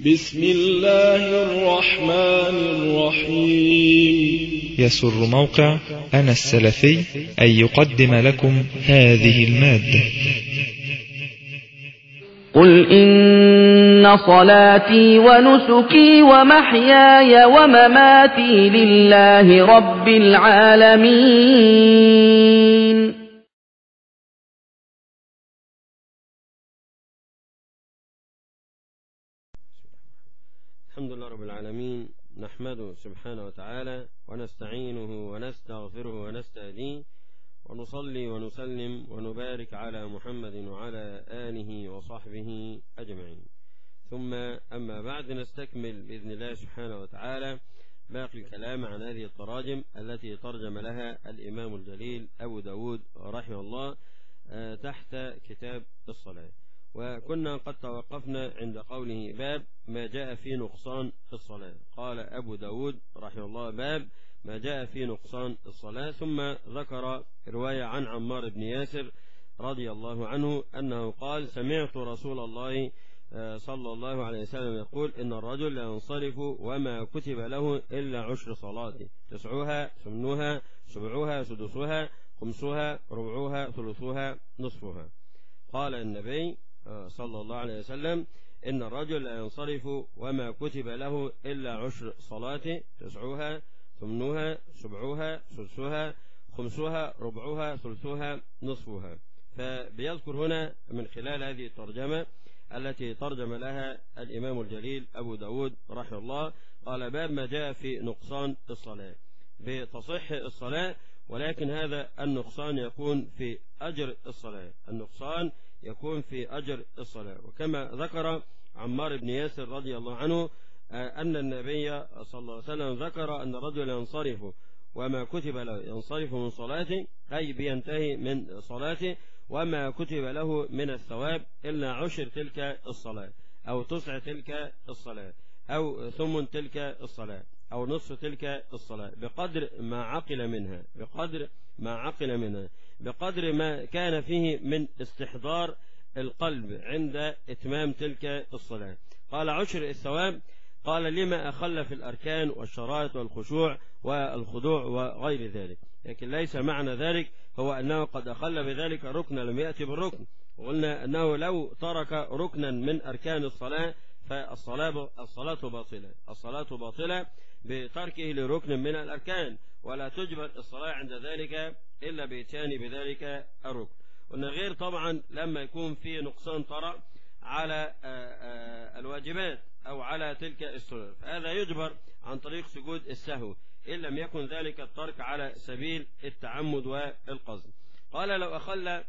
بسم الله الرحمن الرحيم يسر موقع أنا السلفي أن يقدم لكم هذه المادة قل إن صلاتي ونسكي ومحياي ومماتي لله رب العالمين الحمد لله رب العالمين نحمده سبحانه وتعالى ونستعينه ونستغفره ونستهديه ونصلي ونسلم ونبارك على محمد وعلى آله وصحبه أجمعين ثم أما بعد نستكمل بإذن الله سبحانه وتعالى باقي الكلام عن هذه التراجم التي ترجم لها الإمام الجليل أبو داود رحمه الله تحت كتاب الصلاة وكنا قد توقفنا عند قوله باب ما جاء في نقصان الصلاة قال أبو داود رحمه الله باب ما جاء في نقصان الصلاة ثم ذكر رواية عن عمار بن ياسر رضي الله عنه أنه قال سمعت رسول الله صلى الله عليه وسلم يقول إن الرجل لا ينصرف وما كتب له إلا عشر صلاة تسعها ثمنها سبعها سدسها خمسها ربعها ثلثها نصفها قال النبي صلى الله عليه وسلم إن الرجل لا ينصرف وما كتب له إلا عشر صلاة تسعها ثمنها سبعها سدسها خمسها ربعها ثلثها نصفها فبيذكر هنا من خلال هذه الترجمة التي ترجم لها الإمام الجليل أبو داود رحمه الله قال باب ما جاء في نقصان الصلاة بتصح الصلاة ولكن هذا النقصان يكون في أجر الصلاة النقصان يكون في أجر الصلاة وكما ذكر عمار بن ياسر رضي الله عنه أن النبي صلى الله عليه وسلم ذكر أن الرجل ينصرف وما كتب له ينصرف من صلاته أي بينتهي من صلاته وما كتب له من الثواب إلا عشر تلك الصلاة أو تسع تلك الصلاة أو ثمن تلك الصلاة أو نصف تلك الصلاة بقدر ما عقل منها بقدر ما عقل منها بقدر ما كان فيه من استحضار القلب عند إتمام تلك الصلاة قال عشر الثواب قال لما أخل في الأركان والشرائط والخشوع والخضوع وغير ذلك لكن ليس معنى ذلك هو أنه قد أخل بذلك ركنا لم يأتي بالركن وقلنا أنه لو ترك ركنا من أركان الصلاة فالصلاة الصلاة باطلة الصلاة باطلة بتركه لركن من الأركان ولا تجبر الصلاة عند ذلك إلا بإتيان بذلك الركن قلنا غير طبعا لما يكون في نقصان طرأ على الواجبات أو على تلك السنن فهذا يجبر عن طريق سجود السهو إن لم يكن ذلك الترك على سبيل التعمد والقصد قال لو أخل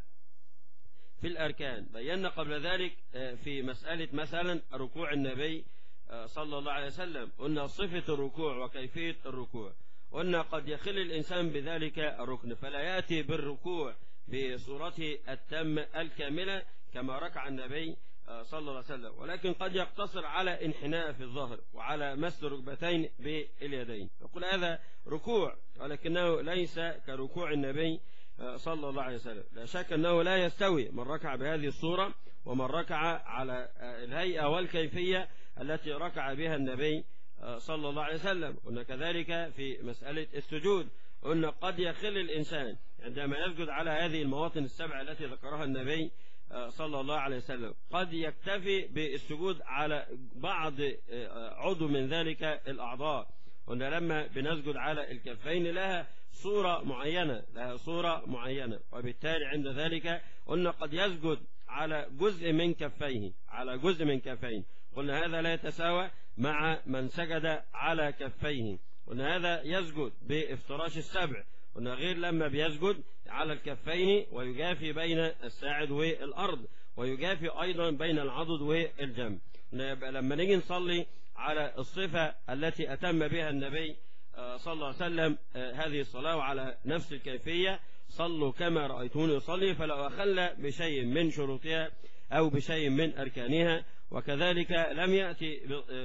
في الأركان بينا قبل ذلك في مسألة مثلا ركوع النبي صلى الله عليه وسلم قلنا صفة الركوع وكيفية الركوع قلنا قد يخل الإنسان بذلك الركن فلا يأتي بالركوع بصورته التامة الكاملة كما ركع النبي صلى الله عليه وسلم ولكن قد يقتصر على انحناء في الظهر وعلى مس ركبتين باليدين يقول هذا ركوع ولكنه ليس كركوع النبي صلى الله عليه وسلم لا شك أنه لا يستوي من ركع بهذه الصورة ومن ركع على الهيئة والكيفية التي ركع بها النبي صلى الله عليه وسلم قلنا كذلك في مسألة السجود قلنا قد يخل الإنسان عندما يسجد على هذه المواطن السبع التي ذكرها النبي صلى الله عليه وسلم قد يكتفي بالسجود على بعض عضو من ذلك الأعضاء قلنا لما بنسجد على الكفين لها صورة معينة لها صورة معينة وبالتالي عند ذلك قلنا قد يسجد على جزء من كفيه على جزء من كفين قلنا هذا لا يتساوى مع من سجد على كفيه قلنا هذا يسجد بافتراش السبع قلنا غير لما بيسجد على الكفين ويجافي بين الساعد والأرض ويجافي أيضا بين العضد والجنب لما نيجي نصلي على الصفة التي أتم بها النبي صلى الله عليه وسلم هذه الصلاة وعلى نفس الكيفية صلوا كما رأيتوني يصلي فلو أخل بشيء من شروطها أو بشيء من أركانها وكذلك لم يأتي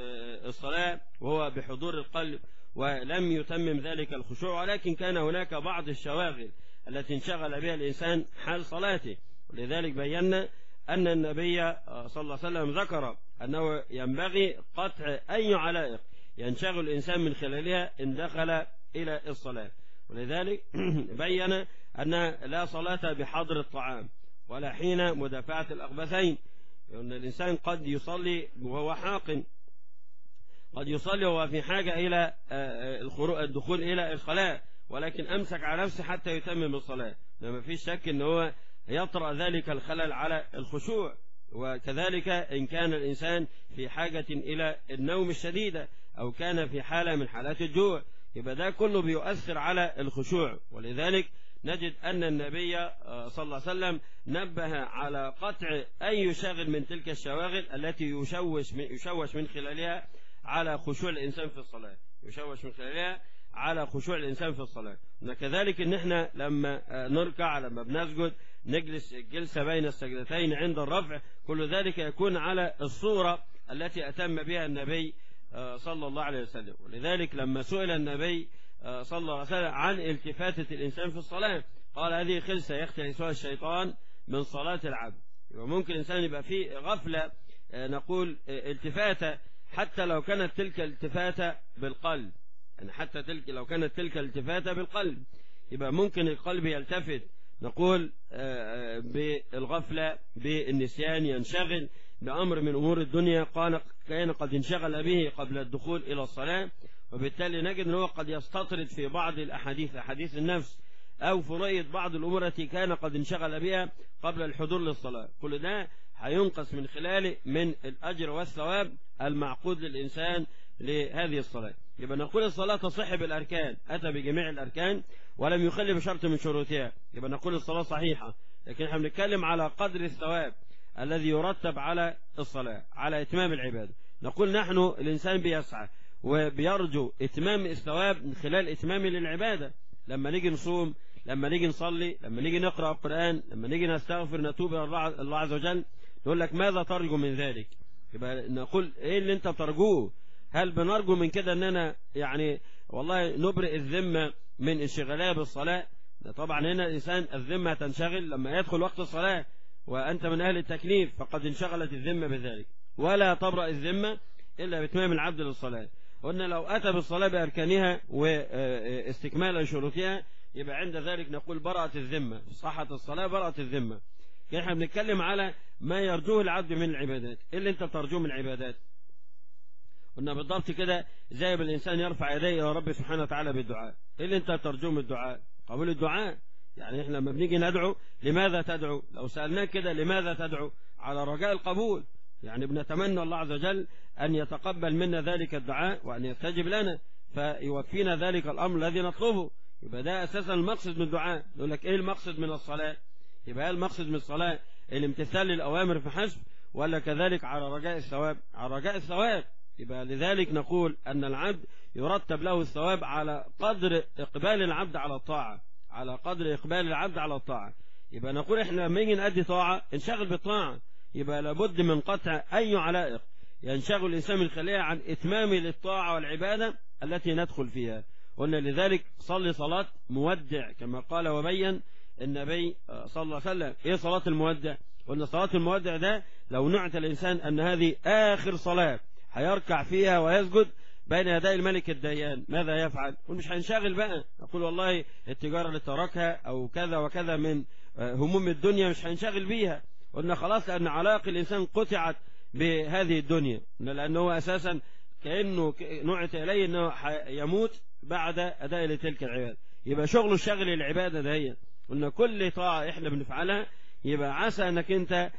الصلاة وهو بحضور القلب ولم يتمم ذلك الخشوع ولكن كان هناك بعض الشواغل التي انشغل بها الإنسان حال صلاته ولذلك بينا أن النبي صلى الله عليه وسلم ذكر أنه ينبغي قطع أي علائق ينشغل الإنسان من خلالها إن دخل إلى الصلاة ولذلك بين أن لا صلاة بحضر الطعام ولا حين مدافعة الأخبثين لأن الإنسان قد يصلي وهو حاق قد يصلي وهو في حاجة إلى الدخول إلى الخلاء ولكن أمسك على نفسه حتى يتمم الصلاة ما فيش شك أن هو يطرأ ذلك الخلل على الخشوع وكذلك إن كان الإنسان في حاجة إلى النوم الشديدة أو كان في حالة من حالات الجوع يبقى ده كله بيؤثر على الخشوع ولذلك نجد أن النبي صلى الله عليه وسلم نبه على قطع أي شاغل من تلك الشواغل التي يشوش من, يشوش من خلالها على خشوع الإنسان في الصلاة يشوش من خلالها على خشوع الإنسان في الصلاة وكذلك إن إحنا لما نركع لما بنسجد نجلس الجلسة بين السجدتين عند الرفع كل ذلك يكون على الصورة التي أتم بها النبي صلى الله عليه وسلم ولذلك لما سئل النبي صلى الله عليه وسلم عن التفاتة الإنسان في الصلاة قال هذه خلسة يختلسها الشيطان من صلاة العبد وممكن الإنسان يبقى فيه غفلة نقول التفاتة حتى لو كانت تلك التفاتة بالقلب يعني حتى تلك لو كانت تلك التفاتة بالقلب يبقى ممكن القلب يلتفت نقول بالغفلة بالنسيان ينشغل بأمر من أمور الدنيا قال كان قد انشغل به قبل الدخول إلى الصلاة وبالتالي نجد أنه قد يستطرد في بعض الأحاديث أحاديث النفس أو في رؤية بعض الأمور التي كان قد انشغل بها قبل الحضور للصلاة كل ده هينقص من خلاله من الأجر والثواب المعقود للإنسان لهذه الصلاة يبقى نقول الصلاة تصح بالأركان أتى بجميع الأركان ولم يخل بشرط من شروطها يبقى نقول الصلاة صحيحة لكن احنا بنتكلم على قدر الثواب الذي يرتب على الصلاة على إتمام العبادة نقول نحن الإنسان بيسعى وبيرجو إتمام الثواب من خلال إتمامه للعبادة لما نيجي نصوم لما نيجي نصلي لما نيجي نقرأ القرآن لما نيجي نستغفر نتوب إلى الله عز وجل نقول لك ماذا ترجو من ذلك يبقى نقول إيه اللي أنت بترجوه هل بنرجو من كده أننا يعني والله نبرئ الذمة من انشغالها بالصلاة ده طبعا هنا الإنسان الذمة تنشغل لما يدخل وقت الصلاة وأنت من أهل التكليف فقد انشغلت الذمة بذلك ولا تبرأ الذمة إلا بإتمام العبد للصلاة قلنا لو أتى بالصلاة بأركانها واستكمال شروطها يبقى عند ذلك نقول برأت الذمة صحة الصلاة برأت الذمة احنا بنتكلم على ما يرجوه العبد من العبادات ايه اللي انت ترجوه من العبادات قلنا بالضبط كده زي ما الانسان يرفع يديه الى رب سبحانه وتعالى بالدعاء ايه اللي انت ترجوه من الدعاء قبول الدعاء يعني احنا لما بنيجي ندعو لماذا تدعو لو سألناك كده لماذا تدعو على رجاء القبول يعني بنتمنى الله عز وجل أن يتقبل منا ذلك الدعاء وأن يستجب لنا فيوفينا ذلك الأمر الذي نطلبه يبقى ده أساسا المقصد من الدعاء يقول لك إيه المقصد من الصلاة يبقى المقصد من الصلاة الامتثال للأوامر فحسب ولا كذلك على رجاء الثواب على رجاء الثواب يبقى لذلك نقول أن العبد يرتب له الثواب على قدر إقبال العبد على الطاعة على قدر إقبال العبد على الطاعة يبقى نقول إحنا لما نيجي نأدي طاعة انشغل بالطاعة يبقى لابد من قطع أي علائق ينشغل الإنسان من خلالها عن إتمام للطاعة والعبادة التي ندخل فيها قلنا لذلك صلي صلاة مودع كما قال وبين النبي صلى الله عليه وسلم إيه صلاة المودع قلنا صلاة المودع ده لو نعت الإنسان أن هذه آخر صلاة هيركع فيها ويسجد بين يدي الملك الديان ماذا يفعل مش هينشغل بقى يقول والله التجارة اللي تركها أو كذا وكذا من هموم الدنيا مش هينشغل بيها قلنا خلاص لأن علاقة الإنسان قطعت بهذه الدنيا لأنه هو أساسا كأنه نعت إليه أنه يموت بعد أداء لتلك العبادة يبقى شغله الشغل العبادة ده هي قلنا كل طاعة إحنا بنفعلها يبقى عسى أنك أنت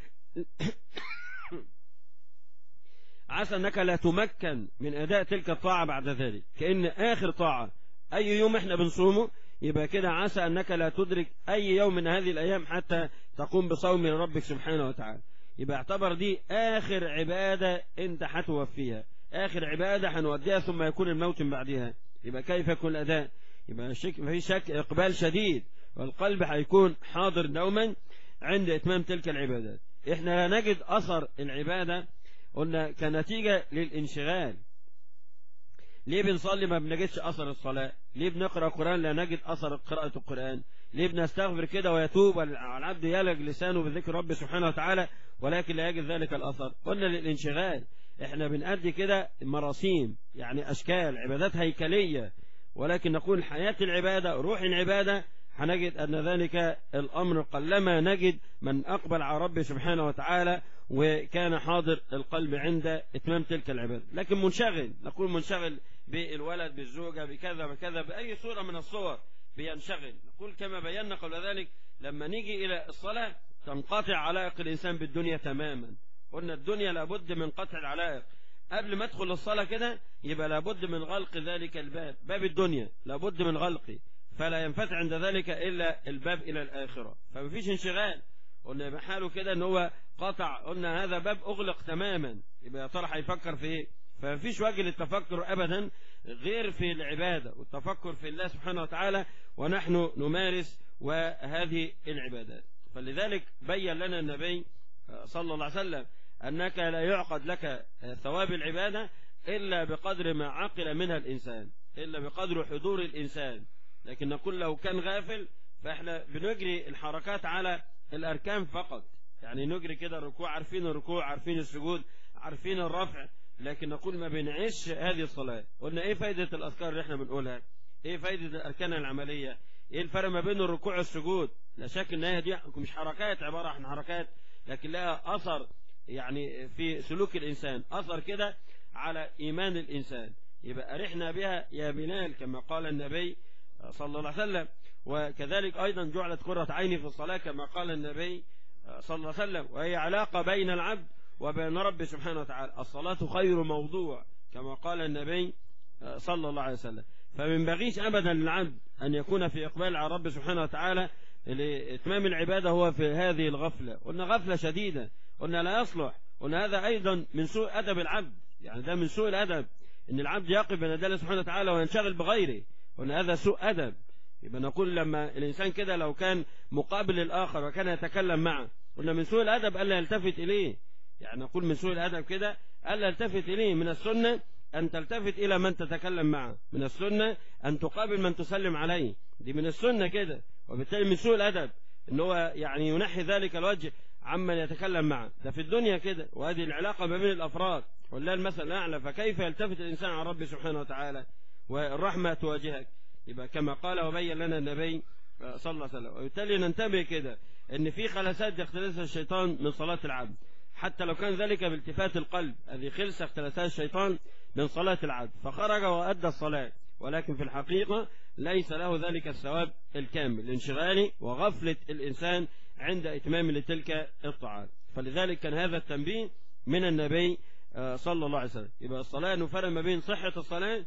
عسى أنك لا تمكن من أداء تلك الطاعة بعد ذلك كأن آخر طاعة أي يوم إحنا بنصومه يبقى كده عسى أنك لا تدرك أي يوم من هذه الأيام حتى تقوم بصوم لربك سبحانه وتعالى يبقى اعتبر دي آخر عبادة أنت هتوفيها آخر عبادة هنوديها ثم يكون الموت من بعدها يبقى كيف يكون الأداء يبقى شك ما في شك إقبال شديد والقلب هيكون حاضر دوما عند إتمام تلك العبادات إحنا لا نجد أثر العبادة قلنا كنتيجة للانشغال ليه بنصلي ما بنجدش أثر الصلاة ليه بنقرأ القرآن لا نجد أثر قراءة القرآن ليه بنستغفر كده ويتوب والعبد يلج لسانه بذكر رب سبحانه وتعالى ولكن لا يجد ذلك الأثر قلنا للانشغال احنا بنأدي كده مراسيم يعني أشكال عبادات هيكلية ولكن نقول حياة العبادة روح العبادة هنجد أن ذلك الأمر قلما نجد من أقبل على ربه سبحانه وتعالى وكان حاضر القلب عند إتمام تلك العبادة لكن منشغل نقول منشغل بالولد بالزوجة بكذا بكذا بأي صورة من الصور بينشغل نقول كما بينا قبل ذلك لما نيجي إلى الصلاة تنقطع علائق الإنسان بالدنيا تماما قلنا الدنيا لابد من قطع العلائق قبل ما ادخل الصلاة كده يبقى لابد من غلق ذلك الباب باب الدنيا لابد من غلقه فلا ينفتح عند ذلك إلا الباب إلى الآخرة فمفيش انشغال قلنا يبقى حاله كده ان هو قطع قلنا هذا باب أغلق تماما يبقى يا ترى هيفكر في ايه فمفيش وجه للتفكر أبدا غير في العبادة والتفكر في الله سبحانه وتعالى ونحن نمارس وهذه العبادات فلذلك بين لنا النبي صلى الله عليه وسلم أنك لا يعقد لك ثواب العبادة إلا بقدر ما عقل منها الإنسان إلا بقدر حضور الإنسان لكن نقول لو كان غافل فإحنا بنجري الحركات على الأركان فقط يعني نجري كده الركوع عارفين الركوع عارفين السجود عارفين الرفع لكن نقول ما بنعيش هذه الصلاة قلنا ايه فايدة الأذكار اللي احنا بنقولها ايه فايدة الأركان العملية ايه الفرق ما بين الركوع والسجود لا شك ان هي دي مش حركات عبارة عن حركات لكن لها أثر يعني في سلوك الإنسان أثر كده على إيمان الإنسان يبقى أرحنا بها يا بلال كما قال النبي صلى الله عليه وسلم وكذلك أيضا جعلت قرة عيني في الصلاة كما قال النبي صلى الله عليه وسلم وهي علاقة بين العبد وبين رب سبحانه وتعالى الصلاة خير موضوع كما قال النبي صلى الله عليه وسلم فمن بغيش أبدا للعبد أن يكون في إقبال على رب سبحانه وتعالى لإتمام العبادة هو في هذه الغفلة قلنا غفلة شديدة قلنا لا يصلح قلنا هذا أيضا من سوء أدب العبد يعني ده من سوء الأدب أن العبد يقف بين الله سبحانه وتعالى وينشغل بغيره قلنا هذا سوء أدب يبقى نقول لما الإنسان كده لو كان مقابل للآخر وكان يتكلم معه قلنا من سوء الأدب ألا يلتفت إليه يعني نقول من سوء الأدب كده ألا يلتفت إليه من السنة أن تلتفت إلى من تتكلم معه من السنة أن تقابل من تسلم عليه دي من السنة كده وبالتالي من سوء الأدب ان هو يعني ينحي ذلك الوجه عمن يتكلم معه ده في الدنيا كده وهذه العلاقة ما بين الأفراد والله المثل الأعلى فكيف يلتفت الإنسان عن ربه سبحانه وتعالى والرحمة تواجهك يبقى كما قال وبين لنا النبي صلى الله عليه وسلم وبالتالي ننتبه كده ان في خلسات يختلسها الشيطان من صلاة العبد حتى لو كان ذلك بالتفات القلب هذه خلسة اختلسها الشيطان من صلاة العبد فخرج وأدى الصلاة ولكن في الحقيقة ليس له ذلك الثواب الكامل لانشغاله وغفلة الإنسان عند إتمام لتلك الطاعات فلذلك كان هذا التنبيه من النبي صلى الله عليه وسلم يبقى الصلاة نفرق ما بين صحة الصلاة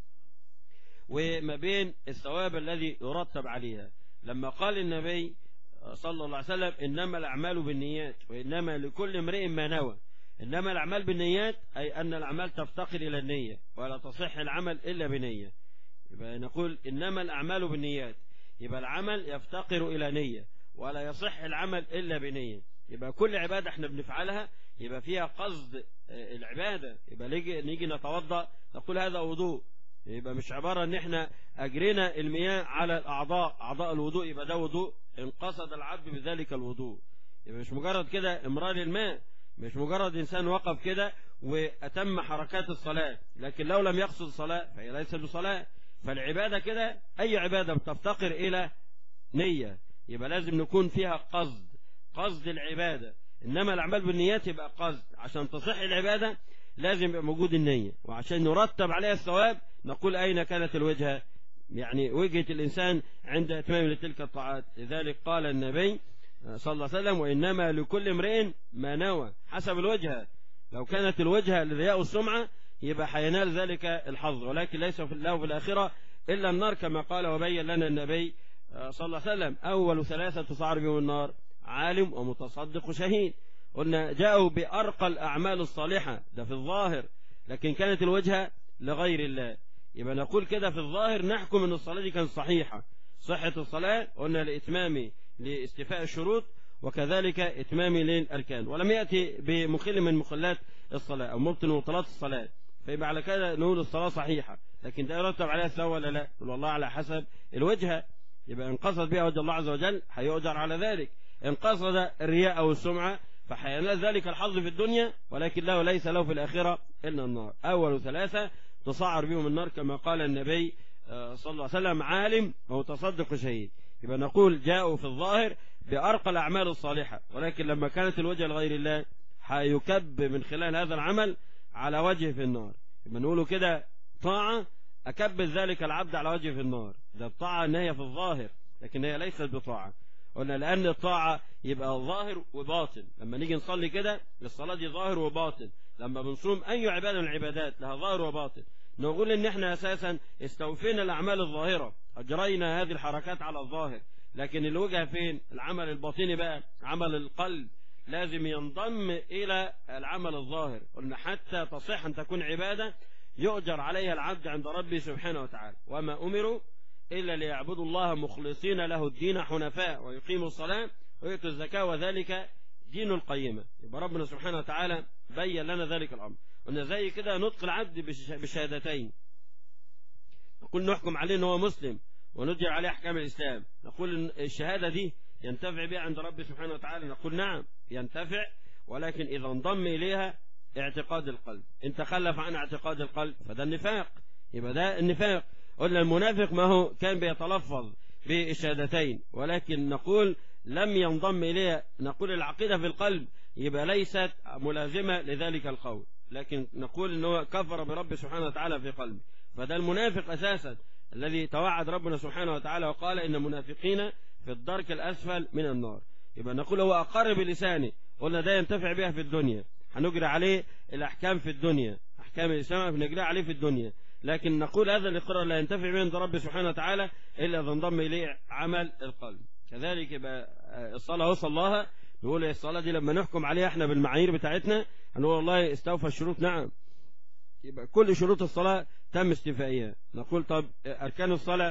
وما بين الثواب الذي يرتب عليها لما قال النبي صلى الله عليه وسلم إنما الأعمال بالنيات وإنما لكل امرئ ما نوى إنما الأعمال بالنيات أي أن الأعمال تفتقر إلى النية ولا تصح العمل إلا بنية يبقى نقول إنما الأعمال بالنيات يبقى العمل يفتقر إلى نية ولا يصح العمل إلا بنية يبقى كل عبادة احنا بنفعلها يبقى فيها قصد العبادة يبقى نيجي, نيجي نتوضأ نقول هذا وضوء يبقى مش عبارة ان احنا اجرينا المياه على الاعضاء اعضاء الوضوء يبقى ده وضوء ان قصد العبد بذلك الوضوء يبقى مش مجرد كده امرار الماء مش مجرد انسان وقف كده واتم حركات الصلاة لكن لو لم يقصد الصلاة فهي ليست بصلاة فالعبادة كده اي عبادة بتفتقر الى نية يبقى لازم نكون فيها قصد قصد العبادة انما الاعمال بالنيات يبقى قصد عشان تصح العبادة لازم يبقى موجود النية وعشان نرتب عليها الثواب نقول أين كانت الوجهة يعني وجهة الإنسان عند إتمام لتلك الطاعات لذلك قال النبي صلى الله عليه وسلم وإنما لكل امرئ ما نوى حسب الوجهة لو كانت الوجهة للرياء والسمعة يبقى حينال ذلك الحظ ولكن ليس في الله في الآخرة إلا النار كما قال وبين لنا النبي صلى الله عليه وسلم أول ثلاثة تصعر بهم النار عالم ومتصدق وشهيد قلنا جاءوا بأرقى الأعمال الصالحة ده في الظاهر لكن كانت الوجهة لغير الله يبقى نقول كده في الظاهر نحكم أن الصلاة دي كانت صحيحة صحة الصلاة قلنا لإتمام لاستيفاء الشروط وكذلك إتمام للأركان ولم يأتي بمخل من مخلات الصلاة أو مبطن مبطلات الصلاة فيبقى على كده نقول الصلاة صحيحة لكن ده يرتب عليها الثواب ولا لا يقول والله على حسب الوجهة يبقى ان قصد بها وجه الله عز وجل هيؤجر على ذلك ان قصد الرياء أو السمعة فحينال ذلك الحظ في الدنيا ولكن له ليس له في الآخرة إلا النار أول ثلاثة تصعر بهم النار كما قال النبي صلى الله عليه وسلم عالم ومتصدق شهيد يبقى نقول جاءوا في الظاهر بأرقى الأعمال الصالحة ولكن لما كانت الوجه لغير الله هيكب من خلال هذا العمل على وجه في النار يبقى نقوله كده طاعة أكبت ذلك العبد على وجه في النار ده الطاعة ان هي في الظاهر لكن هي ليست بطاعة قلنا لأن الطاعة يبقى ظاهر وباطن لما نيجي نصلي كده الصلاة دي ظاهر وباطن لما بنصوم أي عبادة من العبادات لها ظاهر وباطن نقول ان احنا اساسا استوفينا الاعمال الظاهرة اجرينا هذه الحركات على الظاهر لكن الوجهة فين العمل الباطني بقى عمل القلب لازم ينضم الى العمل الظاهر قلنا حتى تصح ان تكون عبادة يؤجر عليها العبد عند ربه سبحانه وتعالى وما امروا الا ليعبدوا الله مخلصين له الدين حنفاء ويقيموا الصلاة ويؤتوا الزكاة وذلك دين القيمة يبقى ربنا سبحانه وتعالى بين لنا ذلك الامر قلنا زي كده نطق العبد بشهادتين نقول نحكم عليه ان هو مسلم ونجر عليه احكام الاسلام نقول ان الشهادة دي ينتفع بها عند ربي سبحانه وتعالى نقول نعم ينتفع ولكن اذا انضم اليها اعتقاد القلب ان تخلف عن اعتقاد القلب فده النفاق يبقى ده النفاق قلنا المنافق ما هو كان بيتلفظ بالشهادتين ولكن نقول لم ينضم إليها نقول العقيدة في القلب يبقى ليست ملازمة لذلك القول لكن نقول أنه كفر برب سبحانه وتعالى في قلبه فده المنافق أساسا الذي توعد ربنا سبحانه وتعالى وقال إن منافقين في الدرك الأسفل من النار يبقى نقول هو أقر بلسانه قلنا ده ينتفع بها في الدنيا هنجري عليه الأحكام في الدنيا أحكام الإسلام بنجري عليه في الدنيا لكن نقول هذا الإقرار لا ينتفع به عند رب سبحانه وتعالى إلا إذا انضم إليه عمل القلب كذلك يبقى الصلاة وصل الله نقول الصلاة دي لما نحكم عليها احنا بالمعايير بتاعتنا هنقول والله استوفى الشروط نعم يبقى كل شروط الصلاة تم استيفائها نقول طب أركان الصلاة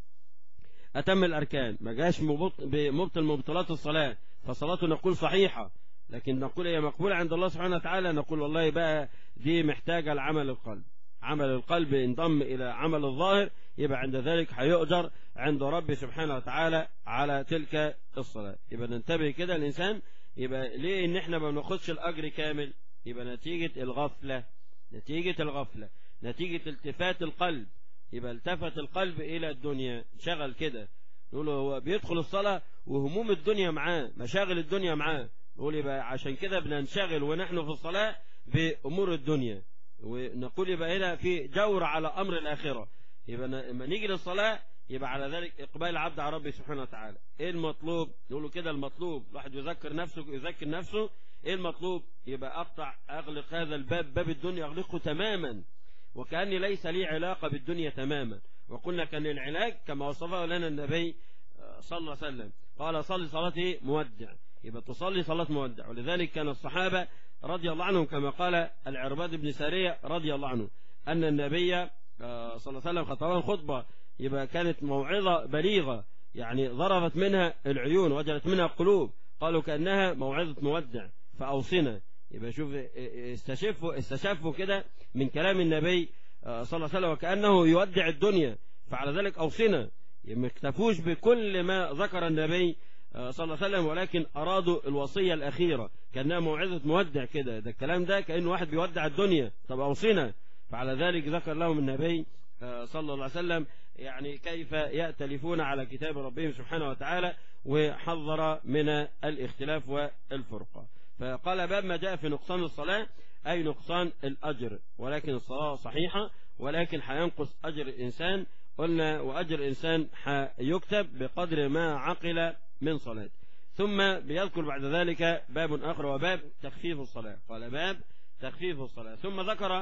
أتم الأركان ما جاش بمبطل مبطلات الصلاة فصلاته نقول صحيحة لكن نقول هي مقبولة عند الله سبحانه وتعالى نقول والله بقى دي محتاجة لعمل القلب عمل القلب انضم إلى عمل الظاهر يبقى عند ذلك هيؤجر عند ربي سبحانه وتعالى على تلك الصلاة يبقى ننتبه كده الإنسان يبقى ليه إن إحنا ما بناخدش الأجر كامل يبقى نتيجة الغفلة نتيجة الغفلة نتيجة التفات القلب يبقى التفت القلب إلى الدنيا شغل كده نقول هو بيدخل الصلاة وهموم الدنيا معاه مشاغل الدنيا معاه نقول يبقى عشان كده بننشغل ونحن في الصلاة بأمور الدنيا ونقول يبقى هنا في جور على أمر الآخرة يبقى لما نيجي للصلاة يبقى على ذلك إقبال العبد على ربي سبحانه وتعالى إيه المطلوب نقول كده المطلوب الواحد يذكر نفسه يذكر نفسه إيه المطلوب يبقى أقطع أغلق هذا الباب باب الدنيا أغلقه تماما وكأني ليس لي علاقة بالدنيا تماما وقلنا كان العلاج كما وصفه لنا النبي صلى الله عليه وسلم قال صلي صلاة مودع يبقى تصلي صلاة مودع ولذلك كان الصحابة رضي الله عنهم كما قال العرباد بن سارية رضي الله عنه أن النبي صلى الله عليه وسلم خطبه خطبة يبقى كانت موعظة بليغة يعني ضربت منها العيون وجلت منها القلوب قالوا كأنها موعظة مودع فأوصنا يبقى شوف استشفوا استشفوا كده من كلام النبي صلى الله عليه وسلم وكأنه يودع الدنيا فعلى ذلك أوصنا ما اكتفوش بكل ما ذكر النبي صلى الله عليه وسلم ولكن أرادوا الوصية الأخيرة كأنها موعظة مودع كده ده الكلام ده كأنه واحد بيودع الدنيا طب أوصنا فعلى ذلك ذكر لهم النبي صلى الله عليه وسلم يعني كيف يأتلفون على كتاب ربهم سبحانه وتعالى وحذر من الاختلاف والفرقة فقال باب ما جاء في نقصان الصلاة أي نقصان الأجر ولكن الصلاة صحيحة ولكن حينقص أجر الإنسان قلنا وأجر الإنسان يكتب بقدر ما عقل من صلاة ثم بيذكر بعد ذلك باب آخر وباب تخفيف الصلاة قال باب تخفيف الصلاة ثم ذكر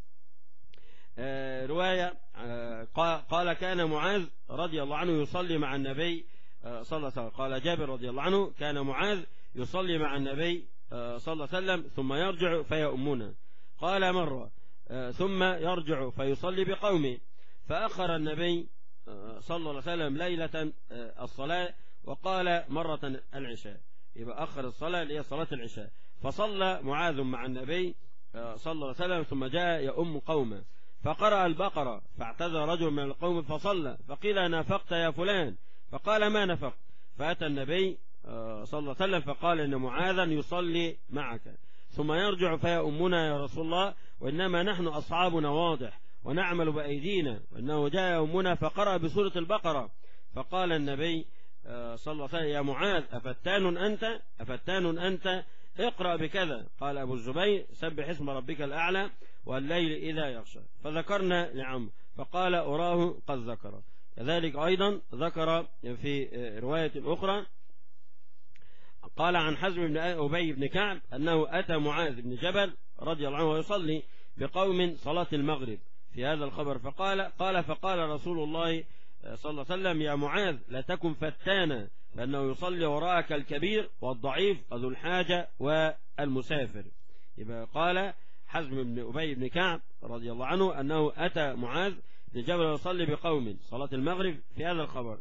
رواية قال كان معاذ رضي الله عنه يصلي مع النبي صلى الله عليه وسلم قال جابر رضي الله عنه كان معاذ يصلي مع النبي صلى الله عليه وسلم ثم يرجع فيؤمنا قال مرة ثم يرجع فيصلي بقومه فأخر النبي صلى الله عليه وسلم ليلة الصلاة وقال مرة العشاء يبقى أخر الصلاة اللي هي صلاة العشاء فصلى معاذ مع النبي صلى الله عليه وسلم ثم جاء يؤم قومه فقرأ البقرة فاعتذر رجل من القوم فصلى فقيل نافقت يا فلان فقال ما نفقت فأتى النبي صلى الله عليه وسلم فقال إن معاذا يصلي معك ثم يرجع فيأمنا يا رسول الله وإنما نحن أصحابنا واضح ونعمل بأيدينا وإنه جاء يومنا فقرأ بسورة البقرة فقال النبي صلى الله عليه وسلم يا معاذ أفتان أنت أفتان أنت اقرأ بكذا قال أبو الزبير سبح اسم ربك الأعلى والليل إذا يغشى فذكرنا لعم فقال أراه قد ذكر كذلك أيضا ذكر في رواية أخرى قال عن حزم بن أبي بن كعب أنه أتى معاذ بن جبل رضي الله عنه ويصلي بقوم صلاة المغرب في هذا الخبر فقال قال فقال رسول الله صلى الله عليه وسلم يا معاذ لا تكن فتانا فأنه يصلي وراءك الكبير والضعيف وذو الحاجة والمسافر يبقى قال حزم بن أبي بن كعب رضي الله عنه أنه أتى معاذ بن جبل يصلي بقوم صلاة المغرب في هذا الخبر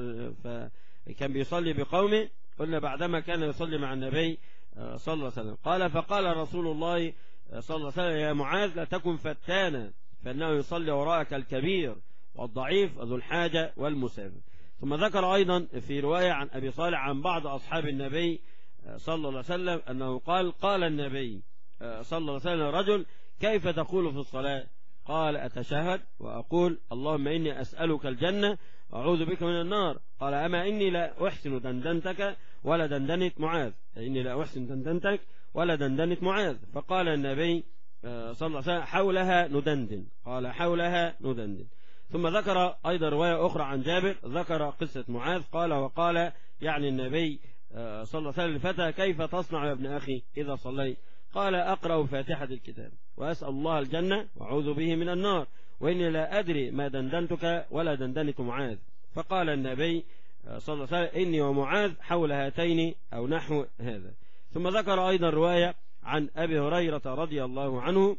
فكان بيصلي بقومه قلنا بعدما كان يصلي مع النبي صلى الله عليه وسلم قال فقال رسول الله صلى الله عليه وسلم يا معاذ لا تكن فتانا فإنه يصلي وراءك الكبير والضعيف ذو الحاجة والمسافر ثم ذكر أيضا في رواية عن أبي صالح عن بعض أصحاب النبي صلى الله عليه وسلم أنه قال قال النبي صلى الله عليه وسلم رجل كيف تقول في الصلاة قال أتشهد وأقول اللهم إني أسألك الجنة وأعوذ بك من النار قال أما إني لا أحسن دندنتك ولا دندنت معاذ إني لا أحسن دندنتك ولا دندنت معاذ فقال النبي صلى الله عليه وسلم حولها ندندن قال حولها ندندن ثم ذكر أيضا رواية أخرى عن جابر ذكر قصة معاذ قال وقال يعني النبي صلى الله عليه وسلم الفتى كيف تصنع يا ابن أخي إذا صليت قال أقرأ فاتحة الكتاب وأسأل الله الجنة وأعوذ به من النار وإني لا أدري ما دندنتك ولا دندنت معاذ فقال النبي صلى الله عليه وسلم إني ومعاذ حول هاتين أو نحو هذا ثم ذكر أيضا رواية عن أبي هريرة رضي الله عنه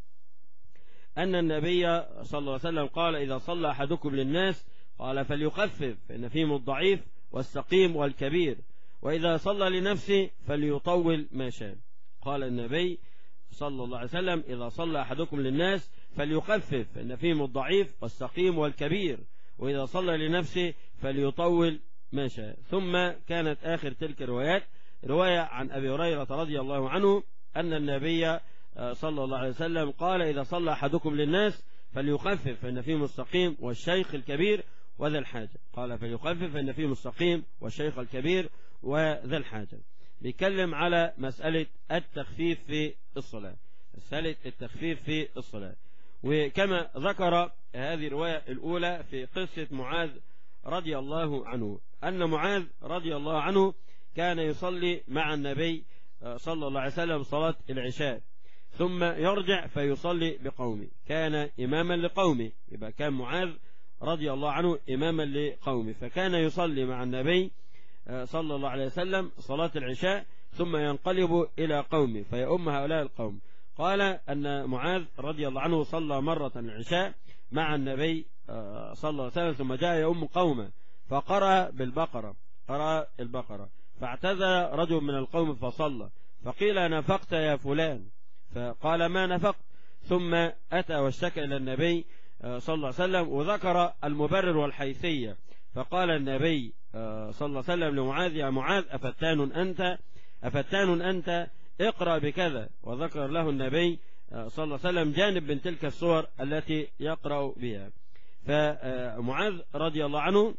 أن النبي صلى الله عليه وسلم قال إذا صلى أحدكم للناس قال فليخفف فإن فيهم الضعيف والسقيم والكبير وإذا صلى لنفسه فليطول ما شاء قال النبي صلى الله عليه وسلم إذا صلى أحدكم للناس فليخفف فإن فيهم الضعيف والسقيم والكبير وإذا صلى لنفسه فليطول ما شاء ثم كانت آخر تلك الروايات رواية عن أبي هريرة رضي الله عنه أن النبي صلى الله عليه وسلم قال إذا صلى أحدكم للناس فليخفف فإن فيه مستقيم والشيخ الكبير وذا الحاجة قال فليخفف فإن فيه مستقيم والشيخ الكبير وذا الحاجة بيتكلم على مسألة التخفيف في الصلاة مسألة التخفيف في الصلاة وكما ذكر هذه الرواية الأولى في قصة معاذ رضي الله عنه أن معاذ رضي الله عنه كان يصلي مع النبي صلى الله عليه وسلم صلاة العشاء ثم يرجع فيصلي بقومه كان إماما لقومه يبقى كان معاذ رضي الله عنه إماما لقومه فكان يصلي مع النبي صلى الله عليه وسلم صلاة العشاء ثم ينقلب إلى قومه فيؤم هؤلاء القوم قال أن معاذ رضي الله عنه صلى مرة العشاء مع النبي صلى الله عليه وسلم ثم جاء يؤم قومه فقرأ بالبقرة قرأ البقرة فاعتذر رجل من القوم فصلى فقيل نفقت يا فلان فقال ما نفقت ثم أتى واشتكى إلى النبي صلى الله عليه وسلم وذكر المبرر والحيثية فقال النبي صلى الله عليه وسلم لمعاذ يا معاذ أفتان أنت أفتان أنت اقرأ بكذا وذكر له النبي صلى الله عليه وسلم جانب من تلك الصور التي يقرأ بها فمعاذ رضي الله عنه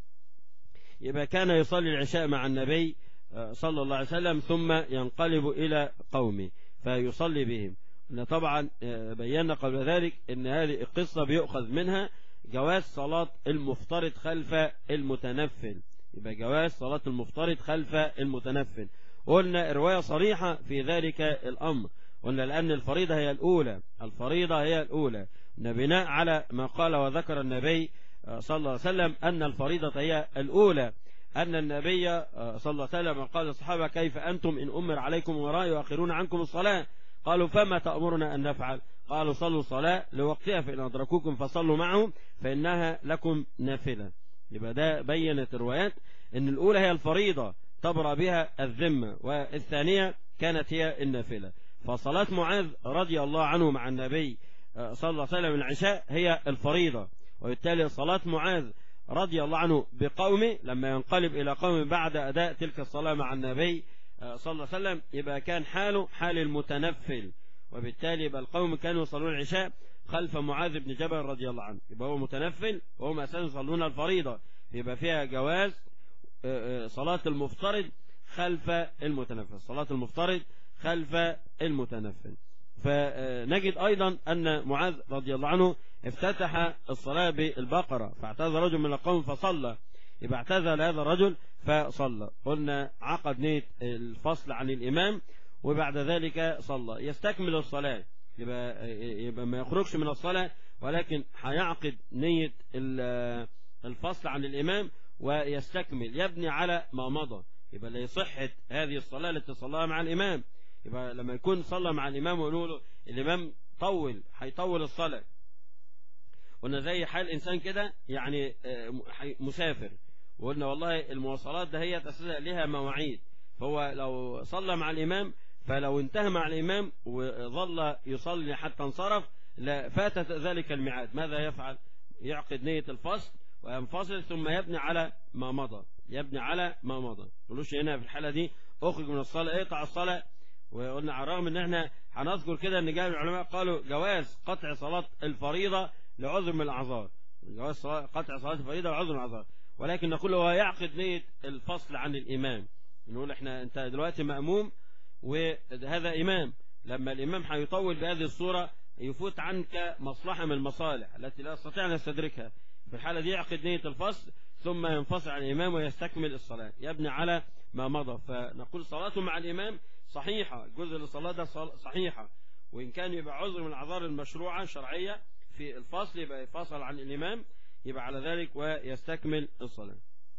يبقى كان يصلي العشاء مع النبي صلى الله عليه وسلم ثم ينقلب إلى قومه فيصلي بهم طبعا بينا قبل ذلك ان هذه القصة بيؤخذ منها جواز صلاة المفترض خلف المتنفل يبقى جواز صلاة المفترض خلف المتنفل قلنا رواية صريحة في ذلك الأمر قلنا لأن الفريضة هي الأولى الفريضة هي الأولى بناء على ما قال وذكر النبي صلى الله عليه وسلم أن الفريضة هي الأولى أن النبي صلى الله عليه وسلم قال للصحابة كيف أنتم إن أمر عليكم وراء يؤخرون عنكم الصلاة قالوا فما تأمرنا أن نفعل قالوا صلوا الصلاة لوقتها فإن أدركوكم فصلوا معهم فإنها لكم نافلة يبقى ده بينت الروايات أن الأولى هي الفريضة تبرأ بها الذمة والثانية كانت هي النافلة فصلاة معاذ رضي الله عنه مع النبي صلى الله عليه وسلم العشاء هي الفريضة وبالتالي صلاة معاذ رضي الله عنه بقومه لما ينقلب إلى قومه بعد أداء تلك الصلاة مع النبي صلى الله عليه وسلم يبقى كان حاله حال المتنفل وبالتالي يبقى القوم كانوا يصلون العشاء خلف معاذ بن جبل رضي الله عنه يبقى هو متنفل وهم أساسا يصلون الفريضة يبقى فيها جواز صلاة المفترض خلف المتنفل صلاة المفترض خلف المتنفل فنجد أيضا أن معاذ رضي الله عنه افتتح الصلاة بالبقرة فاعتذر رجل من القوم فصلى يبقى اعتذر هذا الرجل فصلى قلنا عقد نية الفصل عن الإمام وبعد ذلك صلى يستكمل الصلاة يبقى, يبقى ما يخرجش من الصلاة ولكن هيعقد نية الفصل عن الإمام ويستكمل يبني على ما مضى يبقى لصحة هذه الصلاة التي صلاها مع الإمام يبقى لما يكون صلى مع الإمام ويقولوا له الإمام طول هيطول الصلاة قلنا زي حال إنسان كده يعني مسافر وقلنا والله المواصلات ده هي تسلسل لها مواعيد فهو لو صلى مع الإمام فلو انتهى مع الإمام وظل يصلي حتى انصرف فاتت ذلك الميعاد ماذا يفعل يعقد نية الفصل وينفصل ثم يبني على ما مضى يبني على ما مضى تقولوش هنا في الحالة دي اخرج من الصلاة اقطع الصلاة وقلنا على الرغم ان احنا هنذكر كده ان جاء العلماء قالوا جواز قطع صلاة الفريضة لعذر من الاعذار جواز صلاة قطع صلاة الفريضة لعذر من الاعذار ولكن نقول هو يعقد نية الفصل عن الامام نقول احنا انت دلوقتي مأموم وهذا امام لما الامام هيطول بهذه الصورة يفوت عنك مصلحة من المصالح التي لا استطيع ان استدركها في الحالة دي يعقد نية الفصل ثم ينفصل عن الإمام ويستكمل الصلاة يبني على ما مضى فنقول صلاته مع الإمام صحيحة الجزء للصلاة ده صحيحة وإن كان يبقى عذر من الأعذار المشروعة شرعية في الفصل يبقى يفصل عن الإمام يبقى على ذلك ويستكمل الصلاة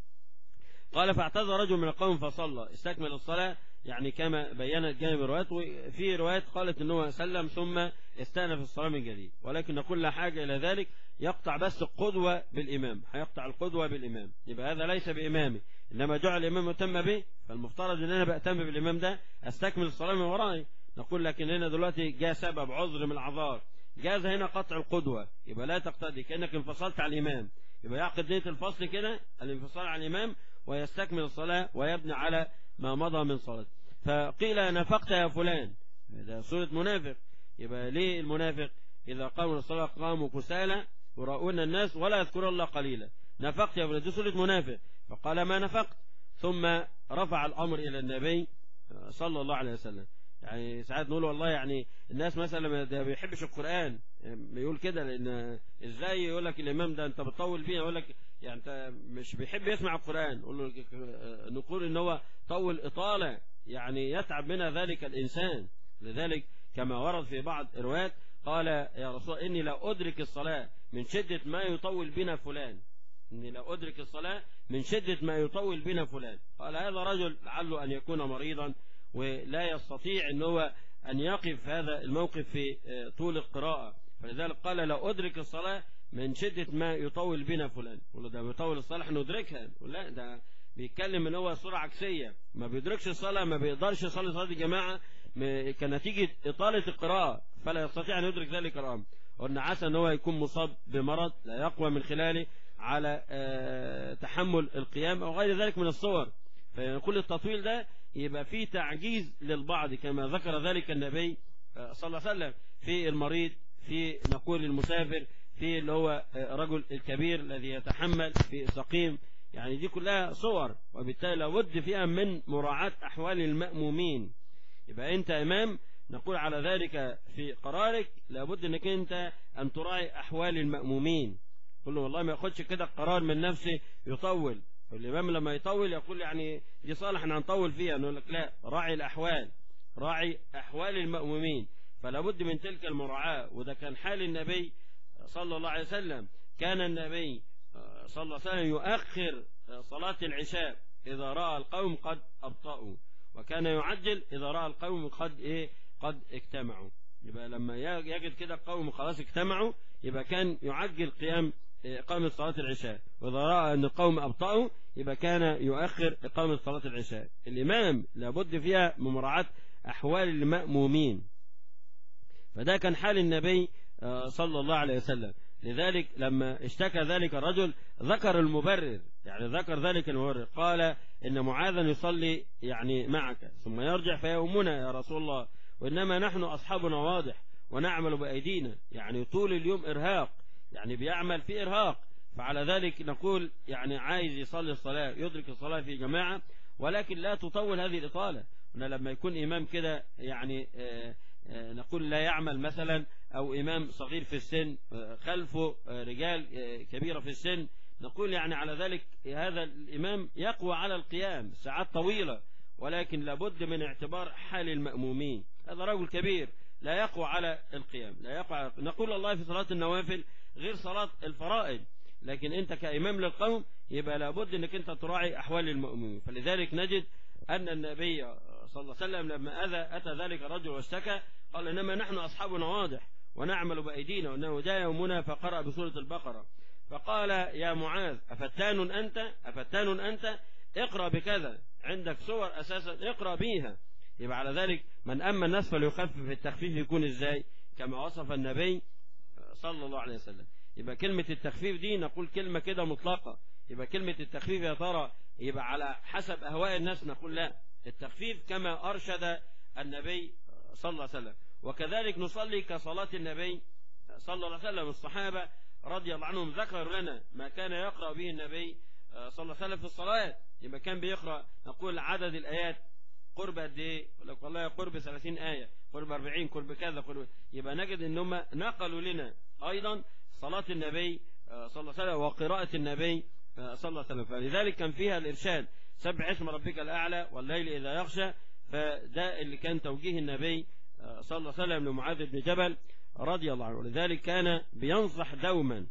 قال فاعتذر رجل من القوم فصلى استكمل الصلاة يعني كما بينت جانب الروايات وفي روايات قالت أنه سلم ثم استأنف الصلاة من جديد ولكن نقول لا حاجة إلى ذلك يقطع بس القدوة بالإمام هيقطع القدوة بالإمام يبقى هذا ليس بإمامي إنما جعل الإمام متم به فالمفترض أن أنا بأتم بالإمام ده أستكمل الصلاة من ورائي نقول لكن هنا دلوقتي جاء سبب عذر من الأعذار جاز هنا قطع القدوة يبقى لا تقتدي كأنك انفصلت عن الإمام يبقى يعقد نية الفصل كده الانفصال عن الإمام ويستكمل الصلاة ويبني على ما مضى من صلاة فقيل نفقت يا فلان هذا سورة منافق يبقى ليه المنافق إذا قاموا الصلاة قاموا كسالى وراؤون الناس ولا يذكرون الله قليلا نفقت يا فلان دي سورة منافق فقال ما نفقت ثم رفع الأمر إلى النبي صلى الله عليه وسلم يعني ساعات نقول والله يعني الناس مثلا ما بيحبش القرآن يقول كده لأن ازاي يقول لك الإمام ده أنت بتطول بيه يقول لك يعني أنت مش بيحب يسمع القرآن نقول له نقول إن هو طول إطالة يعني يتعب منها ذلك الإنسان لذلك كما ورد في بعض الروايات قال يا رسول إني لا أدرك الصلاة من شدة ما يطول بنا فلان إني لا أدرك الصلاة من شدة ما يطول بنا فلان قال هذا رجل لعله أن يكون مريضا ولا يستطيع أن هو أن يقف هذا الموقف في طول القراءة فلذلك قال لا أدرك الصلاة من شدة ما يطول بنا فلان يقول ده بيطول الصلاة ندركها لا ده بيتكلم ان هو صورة عكسية ما بيدركش الصلاة ما بيقدرش يصلي صلاة الجماعة كنتيجة إطالة القراءة فلا يستطيع أن يدرك ذلك الأمر قلنا عسى ان هو يكون مصاب بمرض لا يقوى من خلاله على تحمل القيام أو غير ذلك من الصور فكل التطويل ده يبقى فيه تعجيز للبعض كما ذكر ذلك النبي صلى الله عليه وسلم في المريض في نقول المسافر في اللي هو رجل الكبير الذي يتحمل في سقيم يعني دي كلها صور وبالتالي لابد فيها من مراعاة أحوال المأمومين يبقى أنت إمام نقول على ذلك في قرارك لابد أنك أنت أن تراعي أحوال المأمومين قل له والله ما ياخدش كده قرار من نفسه يطول الإمام لما يطول يقول يعني دي صالح أن نطول فيها نقول لك لا راعي الأحوال راعي أحوال المأمومين فلا بد من تلك المراعاة وده كان حال النبي صلى الله عليه وسلم كان النبي صلى الله عليه وسلم يؤخر صلاة العشاء إذا رأى القوم قد أبطأوا وكان يعجل إذا رأى القوم قد إيه قد اجتمعوا يبقى لما يجد كده القوم خلاص اجتمعوا يبقى كان يعجل قيام إقامة صلاة العشاء وإذا رأى أن القوم أبطأوا يبقى كان يؤخر إقامة صلاة العشاء الإمام لابد فيها من مراعاة أحوال المأمومين فده كان حال النبي صلى الله عليه وسلم لذلك لما اشتكى ذلك الرجل ذكر المبرر يعني ذكر ذلك المبرر قال إن معاذا يصلي يعني معك ثم يرجع فيومنا يا رسول الله وإنما نحن أصحابنا واضح ونعمل بأيدينا يعني طول اليوم إرهاق يعني بيعمل في إرهاق فعلى ذلك نقول يعني عايز يصلي الصلاة يدرك الصلاة في جماعة ولكن لا تطول هذه الإطالة هنا لما يكون إمام كده يعني آآ آآ نقول لا يعمل مثلا أو إمام صغير في السن خلفه رجال كبيرة في السن نقول يعني على ذلك هذا الإمام يقوى على القيام ساعات طويلة ولكن لابد من اعتبار حال المأمومين هذا رجل كبير لا يقوى على القيام لا يقوى على نقول الله في صلاة النوافل غير صلاة الفرائض لكن انت كإمام للقوم يبقى لابد انك انت تراعي احوال المؤمنين فلذلك نجد ان النبي صلى الله عليه وسلم لما أذى أتى ذلك الرجل واشتكى قال انما نحن اصحابنا واضح ونعمل بأيدينا وانه جاء يومنا فقرأ بسورة البقرة فقال يا معاذ أفتان أنت أفتان أنت اقرأ بكذا عندك صور أساسا اقرأ بيها يبقى على ذلك من أما الناس فليخفف التخفيف يكون ازاي كما وصف النبي صلى الله عليه وسلم يبقى كلمة التخفيف دي نقول كلمة كده مطلقة يبقى كلمة التخفيف يا ترى يبقى على حسب أهواء الناس نقول لا التخفيف كما أرشد النبي صلى الله عليه وسلم وكذلك نصلي كصلاة النبي صلى الله عليه وسلم الصحابة رضي الله عنهم ذكروا لنا ما كان يقرأ به النبي صلى الله عليه وسلم في الصلاة يبقى كان بيقرأ نقول عدد الآيات قرب قد ايه يقول لك والله قرب 30 آية قرب 40 قرب كذا قرب يبقى نجد ان هم نقلوا لنا ايضا صلاة النبي صلى الله عليه وسلم وقراءة النبي صلى الله عليه وسلم فلذلك كان فيها الإرشاد سبح اسم ربك الأعلى والليل إذا يغشى فده اللي كان توجيه النبي صلى الله عليه وسلم لمعاذ بن جبل رضي الله عنه ولذلك كان بينصح دوما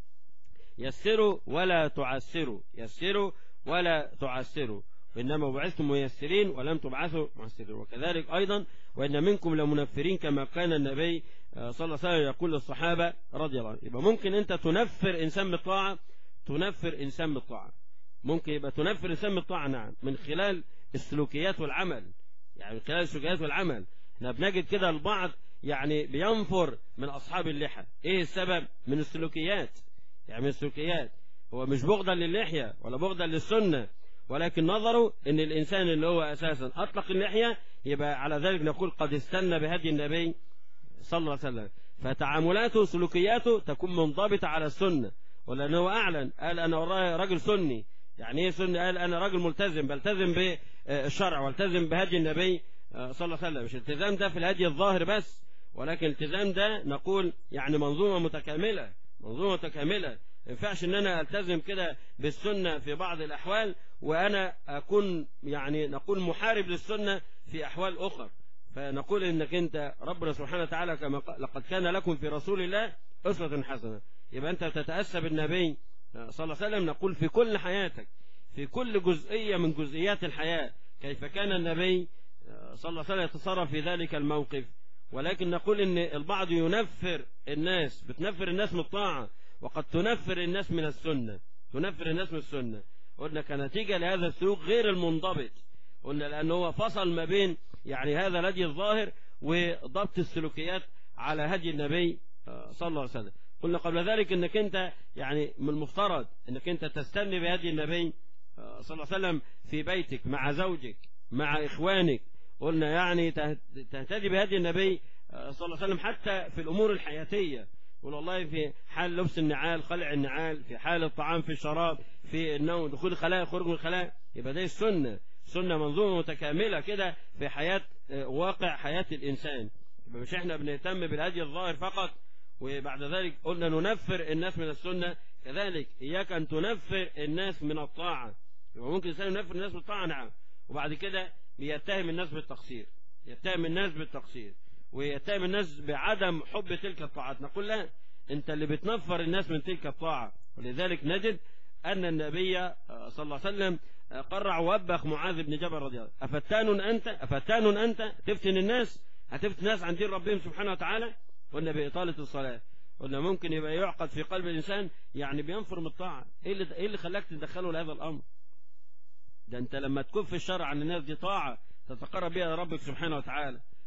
يسروا ولا تعسروا يسروا ولا تعسروا وإنما بعثتم ميسرين ولم تبعثوا معسرين وكذلك أيضا وإن منكم لمنفرين كما كان النبي صلى الله عليه وسلم يقول للصحابة رضي الله عنه يبقى ممكن أنت تنفر إنسان بالطاعة تنفر إنسان بالطاعة ممكن يبقى تنفر إنسان بالطاعة نعم من خلال السلوكيات والعمل يعني من خلال السلوكيات والعمل احنا بنجد كده البعض يعني بينفر من أصحاب اللحى إيه السبب من السلوكيات يعني من السلوكيات هو مش بغضا للحية ولا بغضا للسنة ولكن نظروا ان الانسان اللي هو اساسا اطلق اللحية يبقى على ذلك نقول قد استنى بهدي النبي صلى الله عليه وسلم فتعاملاته سلوكياته تكون منضبطة على السنة ولأنه هو أعلن قال أنا وراي راجل سني يعني ايه سني قال أنا راجل ملتزم بلتزم بالشرع والتزم بهدي النبي صلى الله عليه وسلم مش التزام ده في الهدي الظاهر بس ولكن التزام ده نقول يعني منظومة متكاملة منظومة متكاملة ما ينفعش ان انا التزم كده بالسنة في بعض الاحوال وانا اكون يعني نقول محارب للسنة في احوال اخرى فنقول انك انت ربنا سبحانه وتعالى كما لقد كان لكم في رسول الله اسوة حسنة يبقى انت تتأسى بالنبي صلى الله عليه وسلم نقول في كل حياتك في كل جزئية من جزئيات الحياة كيف كان النبي صلى الله عليه وسلم يتصرف في ذلك الموقف ولكن نقول ان البعض ينفر الناس بتنفر الناس من الطاعة وقد تنفر الناس من السنة تنفر الناس من السنة قلنا كنتيجة لهذا السلوك غير المنضبط قلنا لأنه هو فصل ما بين يعني هذا الهدي الظاهر وضبط السلوكيات على هدي النبي صلى الله عليه وسلم قلنا قبل ذلك انك انت يعني من المفترض انك انت تستني بهدي النبي صلى الله عليه وسلم في بيتك مع زوجك مع اخوانك قلنا يعني تهتدي بهدي النبي صلى الله عليه وسلم حتى في الامور الحياتيه يقول والله في حال لبس النعال خلع النعال في حال الطعام في الشراب في النوم دخول الخلاء خروج من الخلاء يبقى ده السنة سنة منظومة متكاملة كده في حياة واقع حياة الإنسان يبقى مش احنا بنهتم بالهدي الظاهر فقط وبعد ذلك قلنا ننفر الناس من السنة كذلك إياك أن تنفر الناس من الطاعة يبقى ممكن الإنسان ينفر الناس بالطاعة نعم وبعد كده بيتهم الناس بالتقصير يتهم الناس بالتقصير ويتهم الناس بعدم حب تلك الطاعات نقول لا انت اللي بتنفر الناس من تلك الطاعة ولذلك نجد أن النبي صلى الله عليه وسلم قرع ووبخ معاذ بن جبل رضي الله عنه أفتان أنت أفتان أنت تفتن الناس هتفتن الناس عن دين ربهم سبحانه وتعالى قلنا بإطالة الصلاة قلنا ممكن يبقى يعقد في قلب الإنسان يعني بينفر من الطاعة إيه اللي, إيه اللي خلاك تدخله لهذا الأمر ده أنت لما تكف الشرع عن الناس دي طاعة تتقرب بها ربك سبحانه وتعالى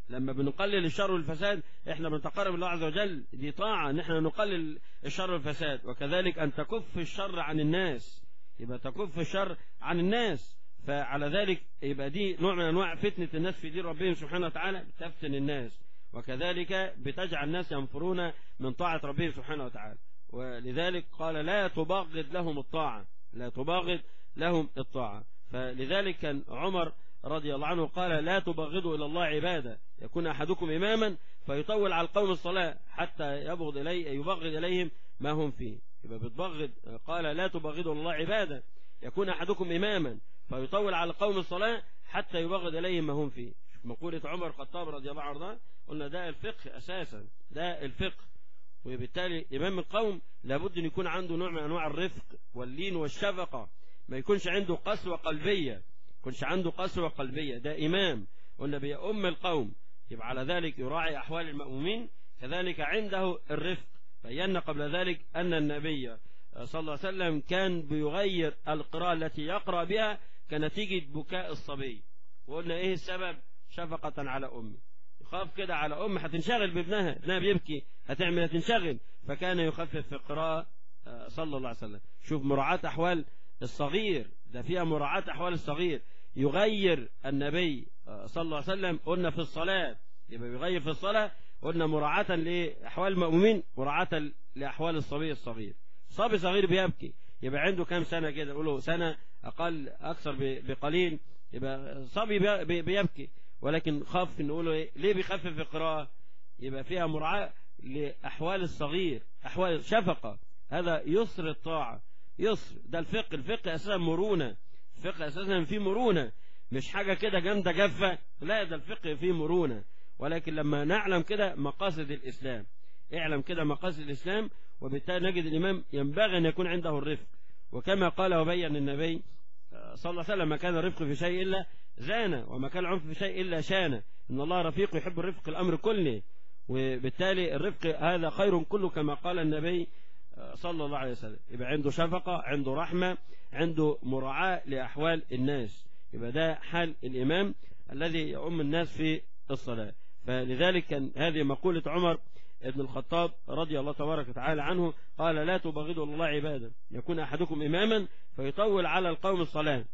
لما بنقلل الشر والفساد احنا بنتقرب الله عز وجل دي طاعة ان احنا نقلل الشر والفساد وكذلك ان تكف الشر عن الناس يبقى تكف الشر عن الناس فعلى ذلك يبقى دي نوع من انواع فتنة الناس في دين ربهم سبحانه وتعالى بتفتن الناس وكذلك بتجعل الناس ينفرون من طاعة ربهم سبحانه وتعالى ولذلك قال لا تبغض لهم الطاعة لا تبغض لهم الطاعة فلذلك كان عمر رضي الله عنه قال لا تبغضوا إلى الله عبادة يكون أحدكم إماما فيطول على القوم الصلاة حتى يبغض إليه يبغض إليهم ما هم فيه يبقى بتبغض قال لا تبغضوا إلى الله عبادة يكون أحدكم إماما فيطول على القوم الصلاة حتى يبغض إليهم ما هم فيه مقولة عمر الخطاب رضي الله عنه قلنا ده الفقه أساسا ده الفقه وبالتالي إمام القوم لابد أن يكون عنده نوع من أنواع الرفق واللين والشفقة ما يكونش عنده قسوة قلبية يكونش عنده قسوة قلبية ده إمام قلنا بيأم القوم يبقى على ذلك يراعي أحوال المأمومين كذلك عنده الرفق بينا قبل ذلك أن النبي صلى الله عليه وسلم كان بيغير القراءة التي يقرأ بها كنتيجة بكاء الصبي وقلنا إيه السبب شفقة على أمه يخاف كده على أم هتنشغل بابنها ابنها بيبكي هتعمل هتنشغل فكان يخفف في القراءة صلى الله عليه وسلم شوف مراعاة أحوال الصغير ده فيها مراعاة أحوال الصغير يغير النبي صلى الله عليه وسلم قلنا في الصلاة يبقى يغير في الصلاة قلنا مراعاة لأحوال المؤمنين مراعاة لأحوال الصبي الصغير صبي صغير بيبكي يبقى عنده كام سنة كده نقوله سنة أقل أكثر بقليل يبقى صبي بيبكي ولكن خاف نقوله إيه؟ ليه بيخفف القراءة يبقى فيها مراعاة لأحوال الصغير أحوال شفقة هذا يسر الطاعة يسر ده الفقه الفقه أساسا مرونة الفقه أساسا فيه مرونة مش حاجة كده جامدة جافة لا ده الفقه فيه مرونة ولكن لما نعلم كده مقاصد الإسلام اعلم كده مقاصد الإسلام وبالتالي نجد الإمام ينبغي أن يكون عنده الرفق وكما قال وبين النبي صلى الله عليه وسلم ما كان الرفق في شيء إلا زان وما كان العنف في شيء إلا شان إن الله رفيق يحب الرفق الأمر كله وبالتالي الرفق هذا خير كله كما قال النبي صلى الله عليه وسلم يبقى عنده شفقة عنده رحمة عنده مراعاة لأحوال الناس يبقى ده حال الإمام الذي يؤم الناس في الصلاة فلذلك كان هذه مقولة عمر ابن الخطاب رضي الله تبارك وتعالى عنه قال لا تبغضوا الله عبادا يكون أحدكم إماما فيطول على القوم الصلاة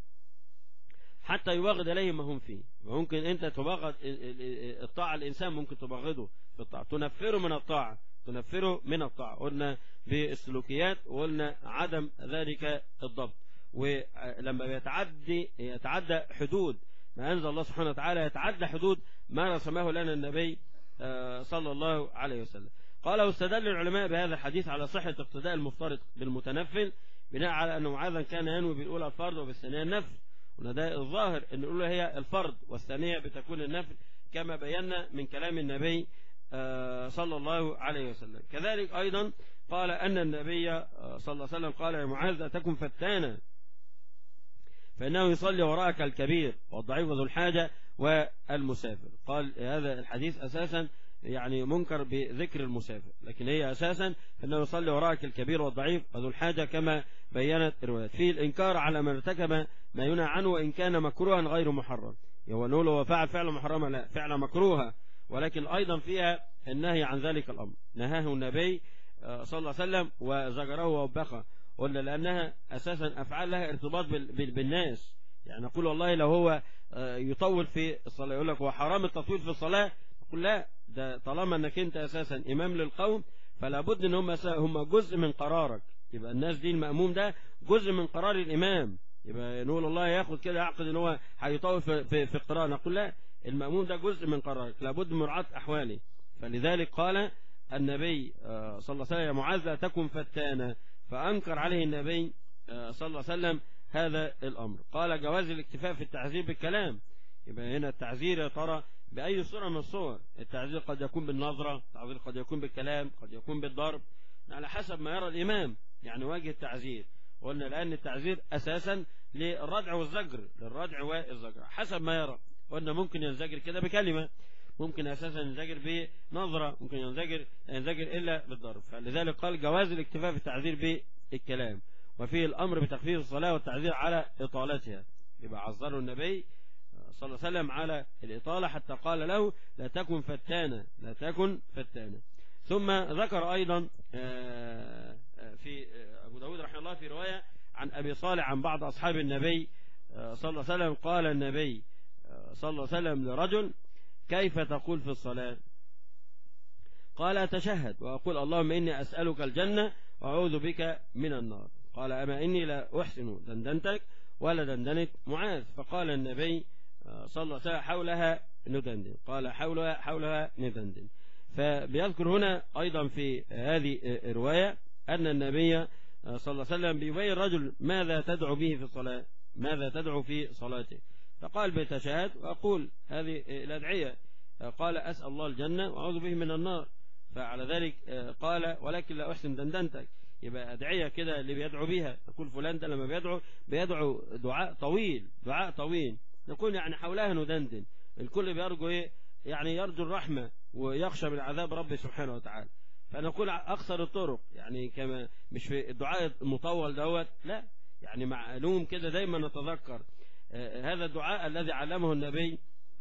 حتى يبغض إليهم ما هم فيه وممكن أنت تبغض الطاعة الإنسان ممكن تبغضه في الطاعة تنفره من الطاعة تنفره من الطاعة قلنا بالسلوكيات وقلنا عدم ذلك الضبط ولما يتعدي يتعدى حدود ما أنزل الله سبحانه وتعالى يتعدى حدود ما رسمه لنا النبي صلى الله عليه وسلم قال واستدل العلماء بهذا الحديث على صحة اقتداء المفترض بالمتنفل بناء على أن معاذا كان ينوي بالأولى الفرض وبالثانية النفل وده الظاهر أن الأولى هي الفرض والثانية بتكون النفل كما بينا من كلام النبي صلى الله عليه وسلم كذلك أيضا قال أن النبي صلى الله عليه وسلم قال يا معاذ لا تكن فتانا فإنه يصلي وراءك الكبير والضعيف وذو الحاجة والمسافر قال هذا الحديث أساسا يعني منكر بذكر المسافر لكن هي أساسا أنه يصلي وراءك الكبير والضعيف وذو الحاجة كما بينت الروايات فيه الإنكار على من ارتكب ما ينهى عنه وإن كان مكروها غير محرم هو نقول هو فعل فعل محرمة لا فعل مكروها ولكن أيضا فيها النهي عن ذلك الأمر نهاه النبي صلى الله عليه وسلم وزجره ووبخه قلنا لأنها أساسا أفعال لها ارتباط بالناس يعني نقول والله لو هو يطول في الصلاة يقول لك هو حرام التطويل في الصلاة نقول لا ده طالما أنك أنت أساسا إمام للقوم فلا بد أن هم هم جزء من قرارك يبقى الناس دي المأموم ده جزء من قرار الإمام يبقى نقول الله ياخد كده يعقد ان هو هيطول في, في, في القراءة نقول لا المأموم ده جزء من قرارك لابد من مراعاة أحواله فلذلك قال النبي صلى الله عليه وسلم يا معاذ لا تكن فتانا فأنكر عليه النبي صلى الله عليه وسلم هذا الأمر قال جواز الاكتفاء في التعذير بالكلام يبقى هنا التعذير يا ترى بأي صورة من الصور التعذير قد يكون بالنظرة التعذير قد يكون بالكلام قد يكون بالضرب على حسب ما يرى الإمام يعني وجه التعذير قلنا الآن التعذير أساسا للردع والزجر للردع والزجر حسب ما يرى قلنا ممكن ينزجر كده بكلمة ممكن أساسا ينزجر بنظرة ممكن ينزجر ينزجر إلا بالضرب فلذلك قال جواز الاكتفاء في التعذير بالكلام وفيه الأمر بتخفيف الصلاة والتعذير على إطالتها يبقى عذره النبي صلى الله عليه وسلم على الإطالة حتى قال له لا تكن فتانة لا تكن فتانة ثم ذكر أيضا في أبو داود رحمه الله في رواية عن أبي صالح عن بعض أصحاب النبي صلى الله عليه وسلم قال النبي صلى الله عليه وسلم لرجل كيف تقول في الصلاة قال أتشهد وأقول اللهم إني أسألك الجنة وأعوذ بك من النار قال أما إني لا أحسن دندنتك ولا دندنت معاذ فقال النبي صلى الله عليه وسلم حولها ندندن قال حولها حولها ندندن فبيذكر هنا أيضا في هذه الرواية أن النبي صلى الله عليه وسلم بيبين الرجل ماذا تدعو به في الصلاة ماذا تدعو في صلاته فقال بتشهد وأقول هذه الأدعية قال أسأل الله الجنة وأعوذ به من النار فعلى ذلك قال ولكن لا أحسن دندنتك يبقى أدعية كده اللي بيدعو بيها نقول فلان ده لما بيدعو بيدعو دعاء طويل دعاء طويل نقول يعني حولها ندندن الكل بيرجو إيه يعني يرجو الرحمة ويخشى من عذاب ربي سبحانه وتعالى فنقول أكثر الطرق يعني كما مش في الدعاء المطول دوت لا يعني معلوم كده دايما نتذكر هذا الدعاء الذي علمه النبي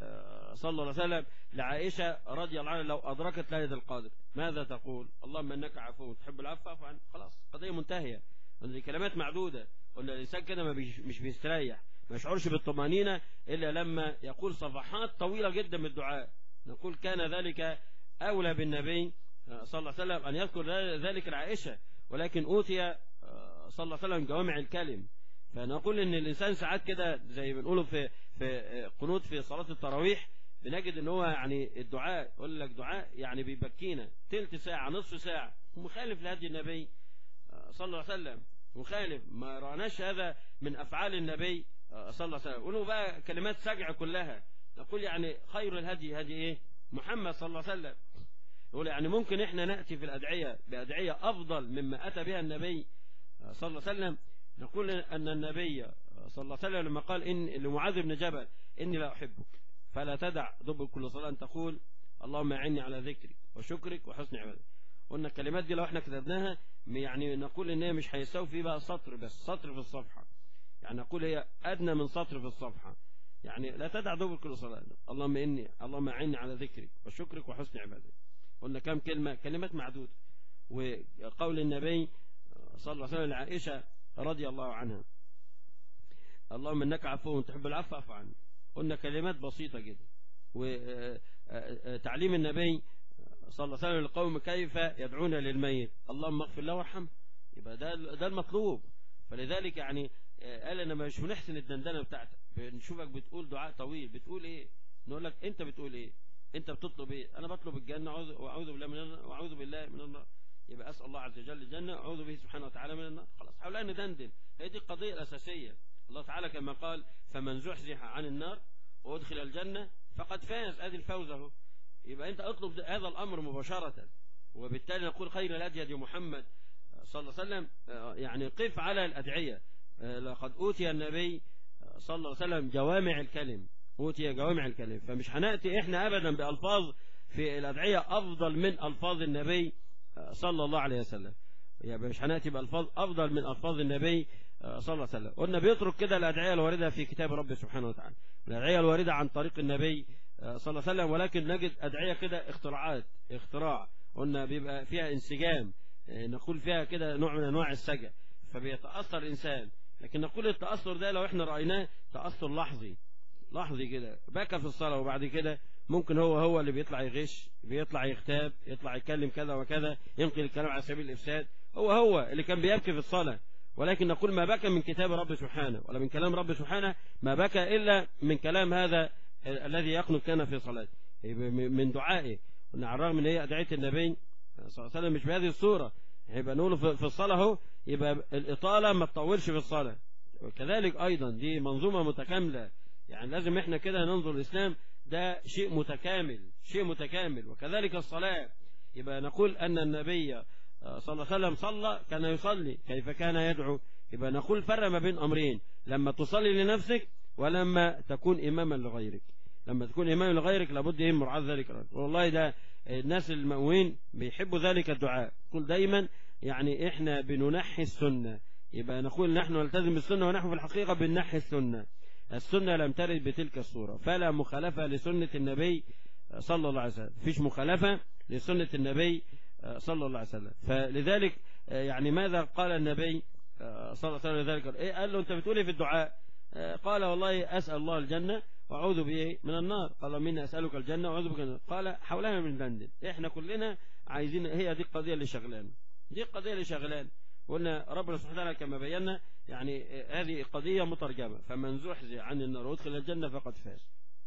صلى الله عليه وسلم لعائشة رضي الله عنها لو أدركت ليلة القدر ماذا تقول اللهم إنك عفو تحب العفو عفو عنه خلاص قضية منتهية دي كلمات معدودة وأن الإنسان كده ما بيش مش بيستريح ما يشعرش بالطمأنينة إلا لما يقول صفحات طويلة جدا من الدعاء نقول كان ذلك أولى بالنبي صلى الله عليه وسلم أن يذكر ذلك العائشة ولكن أوتي صلى الله عليه وسلم جوامع الكلم فنقول ان الانسان ساعات كده زي بنقوله في في قنوت في صلاه التراويح بنجد ان هو يعني الدعاء يقول لك دعاء يعني بيبكينا تلت ساعه نصف ساعه مخالف لهدي النبي صلى الله عليه وسلم مخالف ما راناش هذا من افعال النبي صلى الله عليه وسلم قولوا بقى كلمات سجع كلها نقول يعني خير الهدي هدي ايه محمد صلى الله عليه وسلم يقول يعني ممكن احنا ناتي في الادعيه بادعيه افضل مما اتى بها النبي صلى الله عليه وسلم نقول أن النبي صلى الله عليه وسلم لما قال إن لمعاذ بن جبل إني لا أحبك فلا تدع دبر كل صلاة أن تقول اللهم أعني على ذكرك وشكرك وحسن عبادتك قلنا الكلمات دي لو احنا كتبناها يعني نقول ان هي مش هيساوي فيه بقى سطر بس سطر في الصفحة يعني نقول هي أدنى من سطر في الصفحة يعني لا تدع دبر كل صلاة اللهم إني اللهم أعني على ذكرك وشكرك وحسن عبادتك قلنا كم كلمة كلمات معدودة وقول النبي صلى الله عليه وسلم لعائشة رضي الله عنها اللهم انك عفو تحب العفو فاعف عني قلنا كلمات بسيطة جدا وتعليم النبي صلى الله عليه وسلم للقوم كيف يدعون للميت اللهم اغفر له وارحمه يبقى ده ده المطلوب فلذلك يعني قال انا مش بنحسن الدندنه بتاعتك بنشوفك بتقول دعاء طويل بتقول ايه نقول لك انت بتقول ايه انت بتطلب ايه انا بطلب الجنه واعوذ بالله من النار واعوذ بالله من النار يبقى أسأل الله عز وجل الجنة أعوذ به سبحانه وتعالى من النار خلاص حاولنا ندندن هي دي القضية الأساسية الله تعالى كما قال فمن زحزح عن النار وادخل الجنة فقد فاز ادي الفوز اهو يبقى أنت اطلب هذا الأمر مباشرة وبالتالي نقول خير الهدي هدي محمد صلى الله عليه وسلم يعني قف على الأدعية لقد أوتي النبي صلى الله عليه وسلم جوامع الكلم أوتي جوامع الكلم فمش هنأتي إحنا أبدا بألفاظ في الأدعية أفضل من ألفاظ النبي صلى الله عليه وسلم يعني مش هنأتي بألفاظ أفضل من ألفاظ النبي صلى الله عليه وسلم قلنا بيترك كده الأدعية الواردة في كتاب ربي سبحانه وتعالى الأدعية الواردة عن طريق النبي صلى الله عليه وسلم ولكن نجد أدعية كده اختراعات اختراع قلنا بيبقى فيها انسجام نقول فيها كده نوع من أنواع السجع فبيتأثر الإنسان لكن نقول التأثر ده لو احنا رأيناه تأثر لحظي لحظي كده بكى في الصلاة وبعد كده ممكن هو هو اللي بيطلع يغش بيطلع يغتاب يطلع يتكلم كذا وكذا ينقل الكلام على سبيل الإفساد هو هو اللي كان بيبكي في الصلاة ولكن نقول ما بكى من كتاب رب سبحانه ولا من كلام رب سبحانه ما بكى إلا من كلام هذا الذي يقنط كان في صلاته من دعائه قلنا على الرغم من هي أدعية النبي صلى الله عليه وسلم مش بهذه الصورة يبقى نقوله في الصلاة اهو يبقى الإطالة ما تطولش في الصلاة وكذلك أيضا دي منظومة متكاملة يعني لازم احنا كده ننظر الإسلام ده شيء متكامل شيء متكامل وكذلك الصلاة يبقى نقول أن النبي صلى الله عليه وسلم صلى كان يصلي كيف كان يدعو يبقى نقول فرق ما بين أمرين لما تصلي لنفسك ولما تكون إماما لغيرك لما تكون إماما لغيرك لابد يهم مراعاة ذلك والله ده الناس المؤمنين بيحبوا ذلك الدعاء كل دايما يعني احنا بننحي السنة يبقى نقول نحن نلتزم بالسنة ونحن في الحقيقة بننحي السنة السنة لم ترد بتلك الصورة فلا مخالفة لسنة النبي صلى الله عليه وسلم فيش مخالفة لسنة النبي صلى الله عليه وسلم فلذلك يعني ماذا قال النبي صلى الله عليه وسلم ذلك إيه قال له أنت بتقول إيه في الدعاء قال والله أسأل الله الجنة وأعوذ به من النار قال مني أسألك الجنة وأعوذ بك من النار قال حولها من لندن إحنا كلنا عايزين هي دي القضية اللي شغلان دي القضية اللي شغلان قلنا ربنا سبحانه وتعالى كما بينا يعني هذه قضية مترجمة فمن زحزح عن النار وادخل الجنة فقد فاز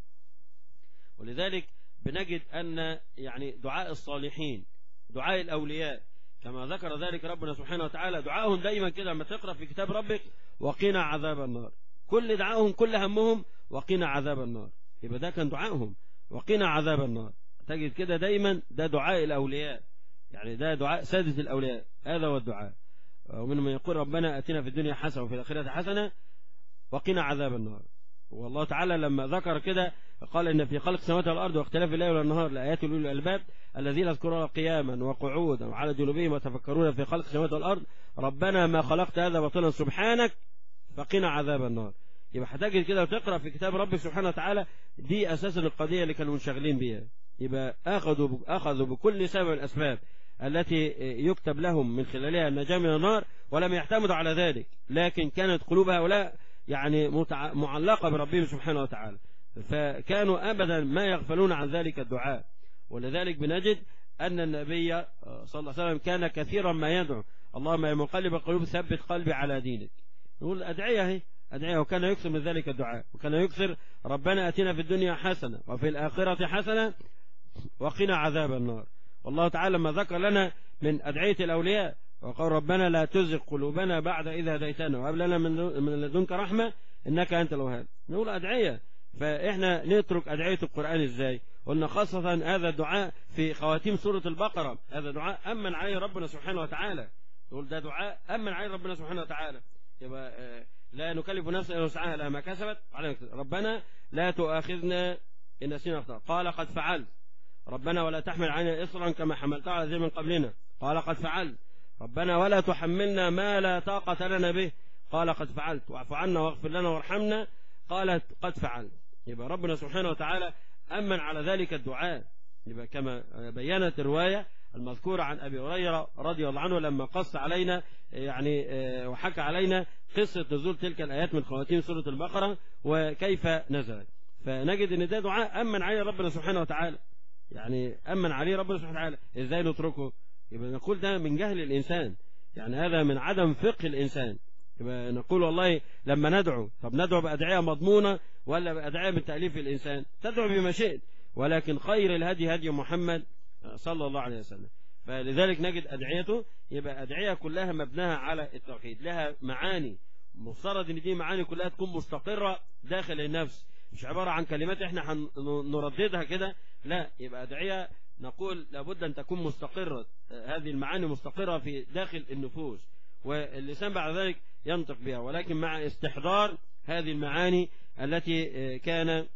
ولذلك بنجد أن يعني دعاء الصالحين دعاء الأولياء كما ذكر ذلك ربنا سبحانه وتعالى دعاءهم دايما كده لما تقرأ في كتاب ربك وقنا عذاب النار كل دعائهم كل همهم وقنا عذاب النار يبقى ده كان دعائهم وقنا عذاب النار تجد كده دايما ده دعاء الأولياء يعني ده دعاء سادة الأولياء هذا هو الدعاء ومن من يقول ربنا أتنا في الدنيا حسنة وفي الآخرة حسنة وقنا عذاب النار والله تعالى لما ذكر كده قال إن في خلق السماوات والأرض واختلاف الليل والنهار لآيات لأولي الألباب الذين يذكرون قياما وقعودا وعلى جنوبهم وتفكرون في خلق السماوات والأرض ربنا ما خلقت هذا باطلا سبحانك فقنا عذاب النار يبقى هتجد كده وتقرا في كتاب ربك سبحانه وتعالى دي اساسا القضيه اللي كانوا منشغلين بيها يبقى اخذوا اخذوا بكل سبب الاسباب التي يكتب لهم من خلالها النجاة من النار ولم يعتمدوا على ذلك لكن كانت قلوب هؤلاء يعني متع... معلقة بربهم سبحانه وتعالى فكانوا أبدا ما يغفلون عن ذلك الدعاء ولذلك بنجد أن النبي صلى الله عليه وسلم كان كثيرا ما يدعو اللهم يا مقلب القلوب ثبت قلبي على دينك يقول أدعية هي أدعية وكان يكثر من ذلك الدعاء وكان يكثر ربنا أتنا في الدنيا حسنة وفي الآخرة حسنة وقنا عذاب النار والله تعالى لما ذكر لنا من أدعية الأولياء وقال ربنا لا تزغ قلوبنا بعد إذا هديتنا وهب لنا من لدنك رحمة إنك أنت الوهاب نقول أدعية فإحنا نترك أدعية القرآن إزاي قلنا خاصة هذا الدعاء في خواتيم سورة البقرة هذا دعاء أمن عليه ربنا سبحانه وتعالى يقول ده دعاء أمن عليه ربنا سبحانه وتعالى يبقى لا نكلف نفسا إلا وسعها لها ما كسبت ربنا لا تؤاخذنا إن نسينا أخطأ قال قد فعلت ربنا ولا تحمل علينا إصرا كما حملت على ذي من قبلنا قال قد فعلت ربنا ولا تحملنا ما لا طاقة لنا به قال قد فعلت واعف عنا واغفر لنا وارحمنا قالت قد فعلت يبقى ربنا سبحانه وتعالى أمن على ذلك الدعاء يبقى كما بينت الرواية المذكورة عن أبي هريرة رضي الله عنه لما قص علينا يعني وحكى علينا قصة نزول تلك الآيات من خواتيم سورة البقرة وكيف نزلت فنجد ان ده دعاء أمن عليه ربنا سبحانه وتعالى يعني أمن عليه ربنا سبحانه وتعالى إزاي نتركه يبقى نقول ده من جهل الإنسان يعني هذا من عدم فقه الإنسان يبقى نقول والله لما ندعو طب ندعو بأدعية مضمونة ولا بأدعية من تأليف الإنسان تدعو بما شئت ولكن خير الهدي هدي محمد صلى الله عليه وسلم فلذلك نجد أدعيته يبقى أدعية كلها مبناها على التوحيد لها معاني مفترض ان دي معاني كلها تكون مستقرة داخل النفس مش عبارة عن كلمات احنا هنرددها كده لا يبقى أدعية نقول لابد أن تكون مستقرة هذه المعاني مستقرة في داخل النفوس واللسان بعد ذلك ينطق بها ولكن مع استحضار هذه المعاني التي كان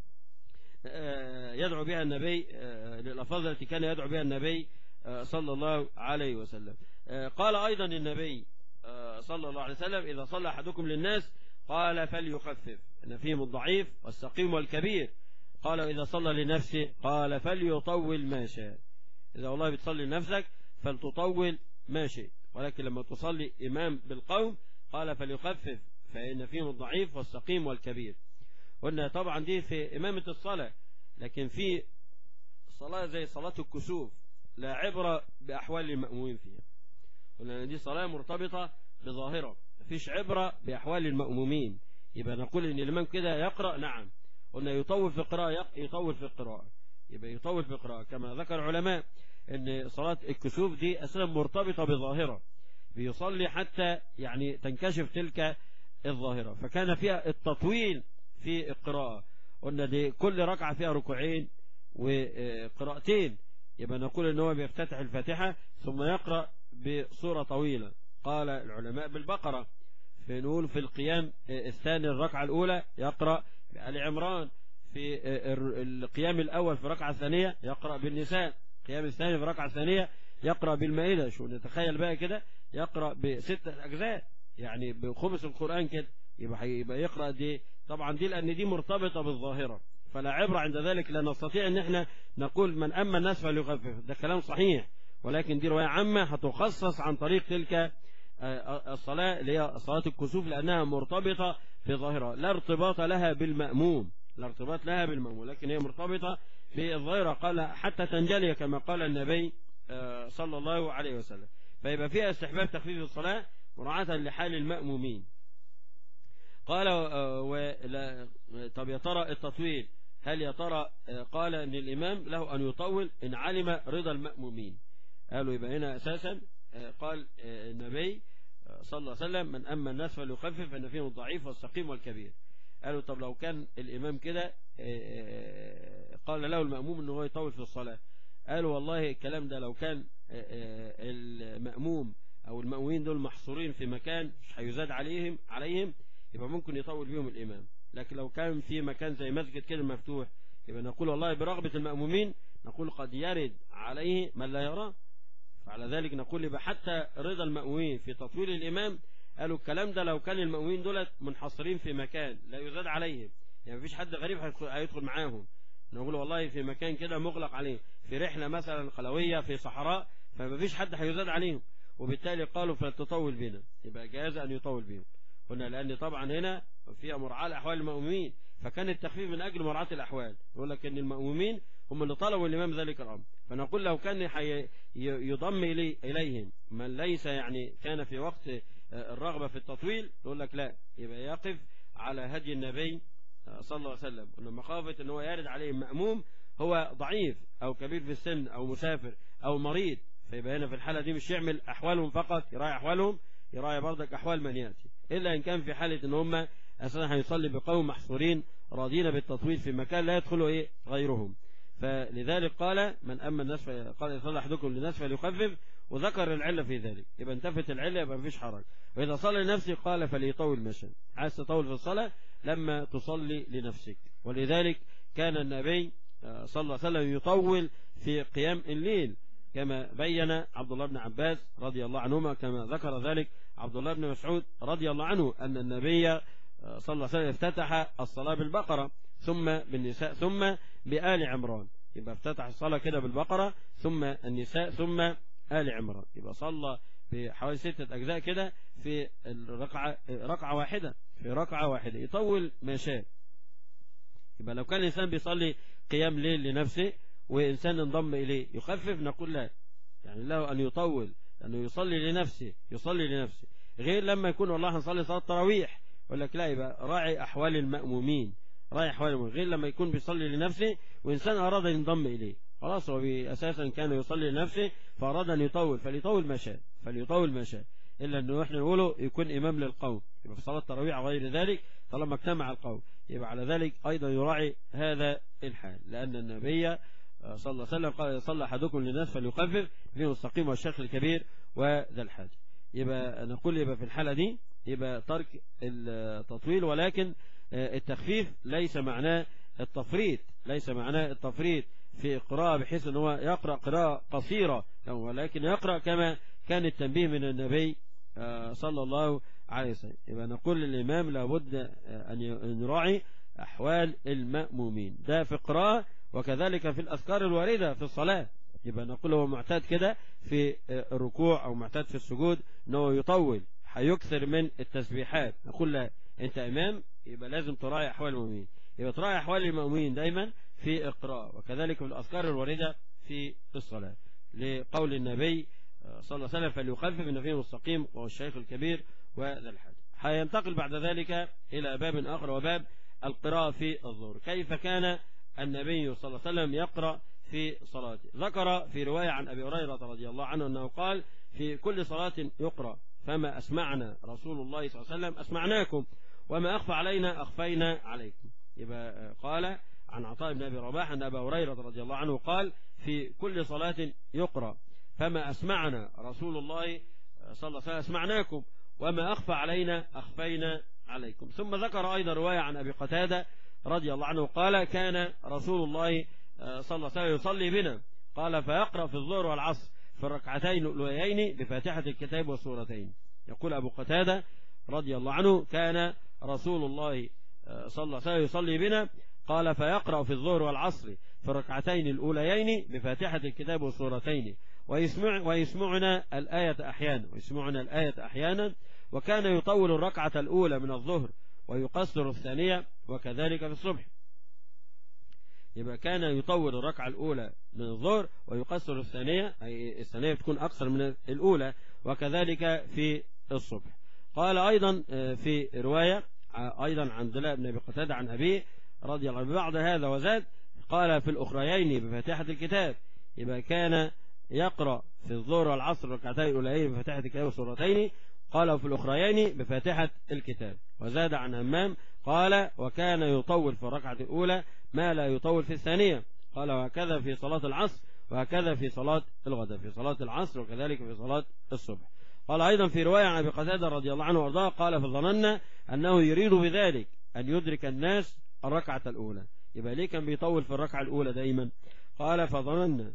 يدعو بها النبي للألفاظ التي كان يدعو بها النبي صلى الله عليه وسلم قال أيضا النبي صلى الله عليه وسلم إذا صلى أحدكم للناس قال فليخفف أن فيهم الضعيف والسقيم والكبير قال إذا صلى لنفسه قال فليطول ما شاء إذا والله بتصلي لنفسك فلتطول ما شئت ولكن لما تصلي إمام بالقوم قال فليخفف فإن فيهم الضعيف والسقيم والكبير قلنا طبعا دي في إمامة الصلاة لكن في صلاة زي صلاة الكسوف لا عبرة بأحوال المأمومين فيها قلنا دي صلاة مرتبطة بظاهرة مفيش عبرة بأحوال المأمومين يبقى نقول إن الإمام كده يقرأ نعم قلنا يطول في القراءة يطول في القراءة يبقى يطول في القراءة كما ذكر العلماء ان صلاة الكسوف دي أساسا مرتبطة بظاهرة بيصلي حتى يعني تنكشف تلك الظاهرة فكان فيها التطويل في القراءة قلنا دي كل ركعة فيها ركوعين وقراءتين يبقى نقول ان هو بيفتتح الفاتحة ثم يقرأ بصورة طويلة قال العلماء بالبقرة فنقول في القيام الثاني الركعة الأولى يقرأ بآل عمران في القيام الأول في الركعة الثانية يقرأ بالنساء القيام الثاني في الركعة الثانية يقرأ بالمائدة شو نتخيل بقى كده يقرأ بستة أجزاء يعني بخمس القرآن كده يبقى يبقى يقرأ دي طبعا دي لأن دي مرتبطة بالظاهرة فلا عبرة عند ذلك لا نستطيع ان احنا نقول من أما الناس فليخفف ده كلام صحيح ولكن دي رواية عامة هتخصص عن طريق تلك الصلاة اللي هي صلاة الكسوف لأنها مرتبطة بظاهرة لا ارتباط لها بالمأموم لا ارتباط لها بالمأموم لكن هي مرتبطة بالظاهرة قال حتى تنجلي كما قال النبي صلى الله عليه وسلم فيبقى فيها استحباب تخفيف الصلاة مراعاة لحال المأمومين قال ولا طب يا ترى التطويل هل يا ترى قال ان الامام له ان يطول ان علم رضا المأمومين قالوا يبقى هنا اساسا قال النبي صلى الله عليه وسلم من اما الناس فليخفف ان فيهم الضعيف والسقيم والكبير قالوا طب لو كان الامام كده قال له المأموم ان هو يطول في الصلاة قالوا والله الكلام ده لو كان المأموم او المأمومين دول محصورين في مكان مش هيزاد عليهم عليهم يبقى ممكن يطول بيهم الامام لكن لو كان في مكان زي مسجد كده مفتوح يبقى نقول والله برغبة المأمومين نقول قد يرد عليه من لا يراه فعلى ذلك نقول يبقى حتى رضا المأمومين في تطويل الإمام قالوا الكلام ده لو كان المأمومين دولت منحصرين في مكان لا يزاد عليهم يعني مفيش حد غريب هيدخل معاهم نقول والله في مكان كده مغلق عليه في رحلة مثلا خلوية في صحراء فمفيش حد هيزاد عليهم وبالتالي قالوا فلتطول بنا يبقى جاز أن يطول بهم قلنا لأن طبعا هنا فيها مراعاة لأحوال المأمومين فكان التخفيف من أجل مراعاة الأحوال يقول لك أن المأمومين هم اللي طلبوا الإمام ذلك الأمر فنقول لو كان يضم إلي إليهم من ليس يعني كان في وقت الرغبة في التطويل يقول لك لا يبقى يقف على هدي النبي صلى الله عليه وسلم أن مخافة أن هو يرد عليه مأموم هو ضعيف أو كبير في السن أو مسافر أو مريض فيبقى هنا في الحالة دي مش يعمل أحوالهم فقط يراعي أحوالهم يراعي برضك أحوال من يأتي إلا إن كان في حالة أن هم أساسا هيصلي بقوم محصورين راضين بالتطويل في مكان لا يدخله إيه غيرهم فلذلك قال من أما الناس قال يصلي أحدكم للناس فليخفف وذكر العلة في ذلك يبقى انتفت العلة يبقى مفيش حرج وإذا صلى لنفسه قال فليطول مشا عايز تطول في الصلاة لما تصلي لنفسك ولذلك كان النبي صلى الله عليه وسلم يطول في قيام الليل كما بين عبد الله بن عباس رضي الله عنهما كما ذكر ذلك عبد الله بن مسعود رضي الله عنه أن النبي صلى الله عليه وسلم افتتح الصلاة بالبقرة ثم بالنساء ثم بآل عمران يبقى افتتح الصلاة كده بالبقرة ثم النساء ثم آل عمران يبقى صلى بحوالي ستة أجزاء كده في الركعة ركعة واحدة في ركعة واحدة يطول ما شاء يبقى لو كان الإنسان بيصلي قيام ليل لنفسه وإنسان انضم إليه يخفف نقول لا يعني له أن يطول لأنه يصلي لنفسه يصلي لنفسه غير لما يكون والله هنصلي صلاة تراويح يقول لك لا يبقى راعي أحوال المأمومين راعي أحوال المأمومين غير لما يكون بيصلي لنفسه وإنسان أراد أن ينضم إليه خلاص هو أساسا كان يصلي لنفسه فأراد أن يطول فليطول ما شاء فليطول ما شاء إلا أنه إحنا نقوله يكون إمام للقوم يبقى في صلاة التراويح وغير ذلك طالما اجتمع القوم يبقى على ذلك أيضا يراعي هذا الحال لأن النبي صلى الله عليه وسلم قال صلى أحدكم للناس فليخفف فيه السقيم والشيخ الكبير وذا الحاج يبقى نقول يبقى في الحالة دي يبقى ترك التطويل ولكن التخفيف ليس معناه التفريط ليس معناه التفريط في قراءة بحيث ان هو يقرأ قراءة قصيرة ولكن يقرأ كما كان التنبيه من النبي صلى الله عليه وسلم يبقى نقول للإمام لابد أن يراعي أحوال المأمومين ده في قراءة وكذلك في الأذكار الواردة في الصلاة يبقى نقول هو معتاد كده في الركوع أو معتاد في السجود أنه يطول هيكثر من التسبيحات نقول لا أنت إمام يبقى لازم تراعي أحوال المؤمنين يبقى تراعي أحوال المؤمنين دايما في القراءة وكذلك في الأذكار الواردة في الصلاة لقول النبي صلى الله عليه وسلم فليخفف من فيه المستقيم وهو الشيخ الكبير وذا الحاج هينتقل بعد ذلك إلى باب آخر وباب القراءة في الظهر كيف كان النبي صلى الله عليه وسلم يقرأ في صلاته ذكر في رواية عن أبي هريرة رضي الله عنه أنه قال في كل صلاة يقرأ فما أسمعنا رسول الله صلى الله عليه وسلم أسمعناكم وما أخفى علينا أخفينا عليكم يبقى قال عن عطاء بن أبي رباح أن أبا هريرة رضي الله عنه قال في كل صلاة يقرأ فما أسمعنا رسول الله صلى الله عليه وسلم أسمعناكم وما أخفى علينا أخفينا عليكم ثم ذكر أيضا رواية عن أبي قتادة رضي الله عنه قال كان رسول الله صلى الله عليه وسلم يصلي بنا قال فيقرأ في الظهر والعصر في الركعتين الأوليين بفاتحة الكتاب والسورتين يقول أبو قتادة رضي الله عنه كان رسول الله صلى الله عليه وسلم يصلي بنا قال فيقرأ في الظهر والعصر في الركعتين الأوليين بفاتحة الكتاب والسورتين ويسمع ويسمعنا الآية أحيانا ويسمعنا الآية أحيانا وكان يطول الركعة الأولى من الظهر ويقصر الثانية وكذلك في الصبح يبقى كان يطول الركعة الأولى من الظهر ويقصر الثانية أي الثانية تكون أقصر من الأولى وكذلك في الصبح قال أيضا في رواية أيضا عن دلاء بن أبي قتادة عن أبيه رضي الله عنه بعد هذا وزاد قال في الأخريين بفاتحة الكتاب يبقى كان يقرأ في الظهر والعصر ركعتين الأوليين بفاتحة الكتاب وسورتين قال في الأخريين بفاتحة الكتاب وزاد عن همام قال وكان يطول في الركعة الأولى ما لا يطول في الثانية قال وهكذا في صلاة العصر وهكذا في صلاة الغداء في صلاة العصر وكذلك في صلاة الصبح قال أيضا في رواية عن أبي قتادة رضي الله عنه وارضاه قال فظننا أنه يريد بذلك أن يدرك الناس الركعة الأولى يبقى ليه كان بيطول في الركعة الأولى دايما قال فظننا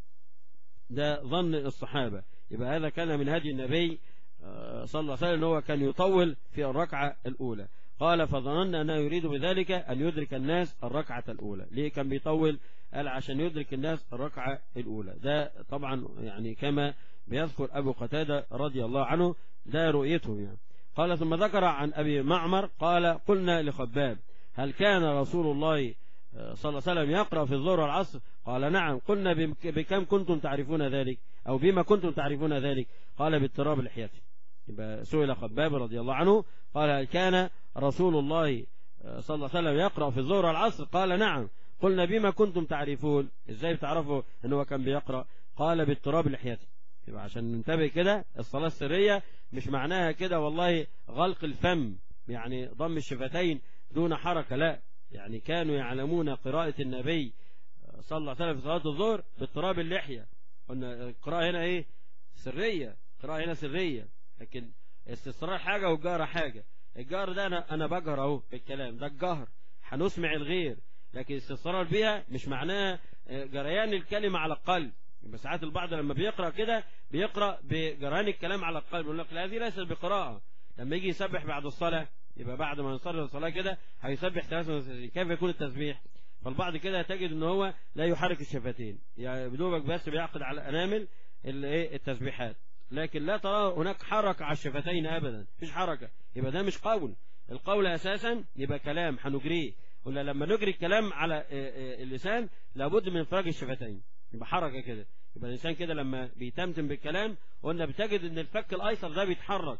ده ظن الصحابة يبقى هذا كان من هدي النبي صلى الله عليه وسلم أنه كان يطول في الركعة الأولى قال فظننا أنه يريد بذلك أن يدرك الناس الركعة الأولى ليه كان بيطول قال عشان يدرك الناس الركعة الأولى ده طبعا يعني كما بيذكر أبو قتادة رضي الله عنه ده رؤيته يعني قال ثم ذكر عن أبي معمر قال قلنا لخباب هل كان رسول الله صلى الله عليه وسلم يقرأ في الظهر والعصر قال نعم قلنا بكم كنتم تعرفون ذلك أو بما كنتم تعرفون ذلك قال باضطراب لحيته يبقى سئل خباب رضي الله عنه قال هل كان رسول الله صلى الله عليه وسلم يقرأ في الظهر والعصر قال نعم قلنا بما كنتم تعرفون ازاي بتعرفوا ان هو كان بيقرأ قال باضطراب لحيته يبقى عشان ننتبه كده الصلاة السرية مش معناها كده والله غلق الفم يعني ضم الشفتين دون حركة لا يعني كانوا يعلمون قراءة النبي صلى الله عليه وسلم في صلاة الظهر باضطراب اللحية قلنا القراءة هنا ايه سرية القراءة هنا سرية لكن استصرار حاجة والجهر حاجة الجهر ده انا انا بجهر اهو بالكلام ده الجهر هنسمع الغير لكن استثار بيها مش معناها جريان الكلمة على القلب يبقى ساعات البعض لما بيقرأ كده بيقرأ بجريان الكلام على القلب يقول لك لا هذه ليست بقراءة لما يجي يسبح بعد الصلاة يبقى بعد ما يصلي الصلاة كده هيسبح 33 كيف يكون التسبيح فالبعض كده تجد ان هو لا يحرك الشفتين يعني بدوبك بس بيعقد على الانامل الايه التسبيحات لكن لا ترى هناك حركة على الشفتين ابدا مفيش حركة يبقى ده مش قول القول اساسا يبقى كلام هنجريه ولا لما نجري الكلام على اللسان لابد من افراج الشفتين يبقى حركة كده يبقى الانسان كده لما بيتمتم بالكلام قلنا بتجد ان الفك الايسر ده بيتحرك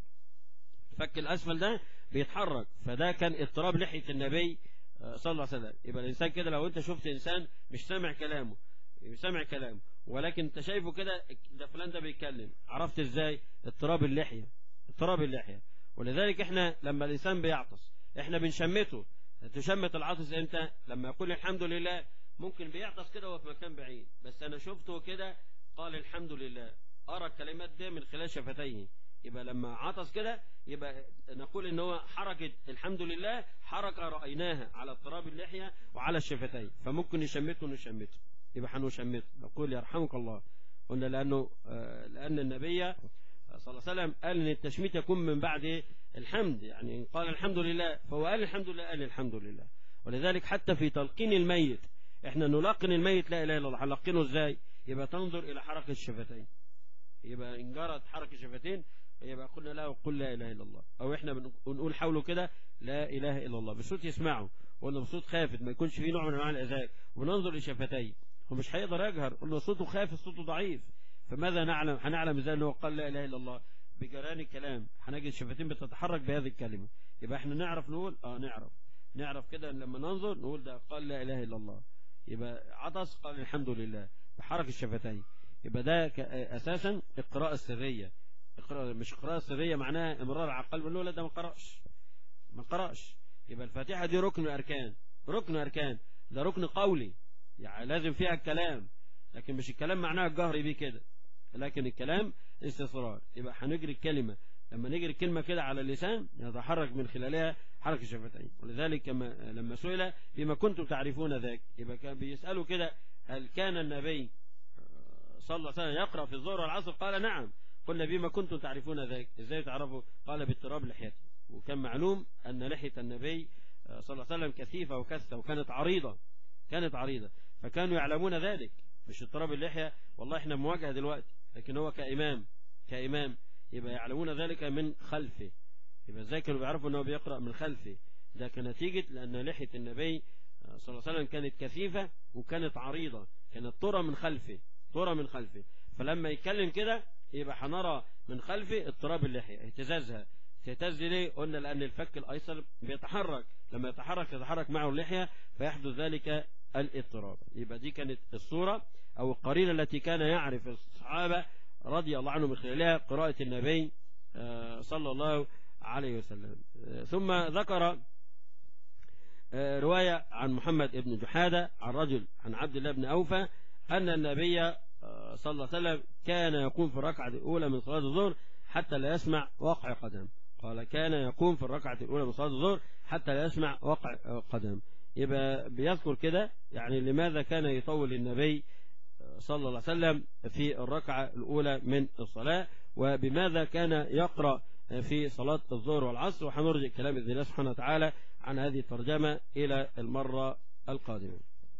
الفك الاسفل ده بيتحرك فده كان اضطراب لحية النبي صلى الله عليه وسلم يبقى الانسان كده لو انت شفت انسان مش سامع كلامه مش سامع كلامه ولكن انت شايفه كده ده فلان ده بيتكلم عرفت ازاي اضطراب اللحية اضطراب اللحية ولذلك احنا لما الانسان بيعطس احنا بنشمته تشمت العطس امتى لما يقول الحمد لله ممكن بيعطس كده وهو في مكان بعيد بس انا شفته كده قال الحمد لله ارى الكلمات دي من خلال شفتيه يبقى لما عطس كده يبقى نقول ان هو حركة الحمد لله حركة رأيناها على اضطراب اللحية وعلى الشفتين فممكن نشمته نشمته يبقى هنشمته نقول يرحمك الله قلنا لأنه لأن النبي صلى الله عليه وسلم قال ان التشميت يكون من بعد الحمد يعني قال الحمد لله فهو قال الحمد لله قال الحمد لله ولذلك حتى في تلقين الميت احنا نلقن الميت لا اله الا الله هنلقنه ازاي يبقى تنظر الى حركة الشفتين يبقى ان جرت حركة الشفتين يبقى قلنا له قل لا اله الا الله او احنا بنقول حوله كده لا اله الا الله بصوت يسمعه قلنا بصوت خافت ما يكونش فيه نوع من انواع الاذان وننظر لشفتيه هو مش هيقدر يجهر قلنا صوته خافت صوته ضعيف فماذا نعلم هنعلم ازاي انه قال لا اله الا الله بجران الكلام هنجد الشفتين بتتحرك بهذه الكلمه يبقى احنا نعرف نقول اه نعرف نعرف كده لما ننظر نقول ده قال لا اله الا الله يبقى عطس قال الحمد لله بحرك الشفتين يبقى ده اساسا القراءه السريه القراءة مش قراءة سرية معناها امرار على القلب لا ده ما قرأش ما قرأش يبقى الفاتحة دي ركن أركان ركن أركان ده ركن قولي يعني لازم فيها الكلام لكن مش الكلام معناها الجهر بيه كده لكن الكلام استصرار يبقى هنجري الكلمة لما نجري الكلمة كده على اللسان يتحرك من خلالها حركة الشفتين ولذلك كما لما سئل بما كنتم تعرفون ذاك يبقى كان بيسألوا كده هل كان النبي صلى الله عليه وسلم يقرأ في الظهر والعصر قال نعم قلنا بما كنتم تعرفون ذلك ازاي تعرفوا قال باضطراب لحيته وكان معلوم أن لحية النبي صلى الله عليه وسلم كثيفة وكثة وكانت عريضة كانت عريضة فكانوا يعلمون ذلك مش اضطراب اللحية والله احنا مواجهة دلوقتي لكن هو كإمام كإمام يبقى يعلمون ذلك من خلفه يبقى ازاي كانوا بيعرفوا انه بيقرأ من خلفه ده كنتيجة لأن لحية النبي صلى الله عليه وسلم كانت كثيفة وكانت عريضة كانت ترى من خلفه ترى من خلفه فلما يتكلم كده يبقى هنرى من خلفه اضطراب اللحية اهتزازها تهتز ليه قلنا لأن الفك الأيسر بيتحرك لما يتحرك يتحرك معه اللحية فيحدث ذلك الاضطراب يبقى دي كانت الصورة أو القرينة التي كان يعرف الصحابة رضي الله عنهم من خلالها قراءة النبي صلى الله عليه وسلم ثم ذكر رواية عن محمد بن جحادة عن رجل عن عبد الله بن أوفى أن النبي صلى الله عليه وسلم كان يقوم في الركعة الأولى من صلاة الظهر حتى لا يسمع وقع قدم قال كان يقوم في الركعة الأولى من صلاة الظهر حتى لا يسمع وقع قدم يبقى بيذكر كده يعني لماذا كان يطول النبي صلى الله عليه وسلم في الركعة الأولى من الصلاة وبماذا كان يقرأ في صلاة الظهر والعصر وحنرجع كلام إذن الله سبحانه وتعالى عن هذه الترجمة إلى المرة القادمة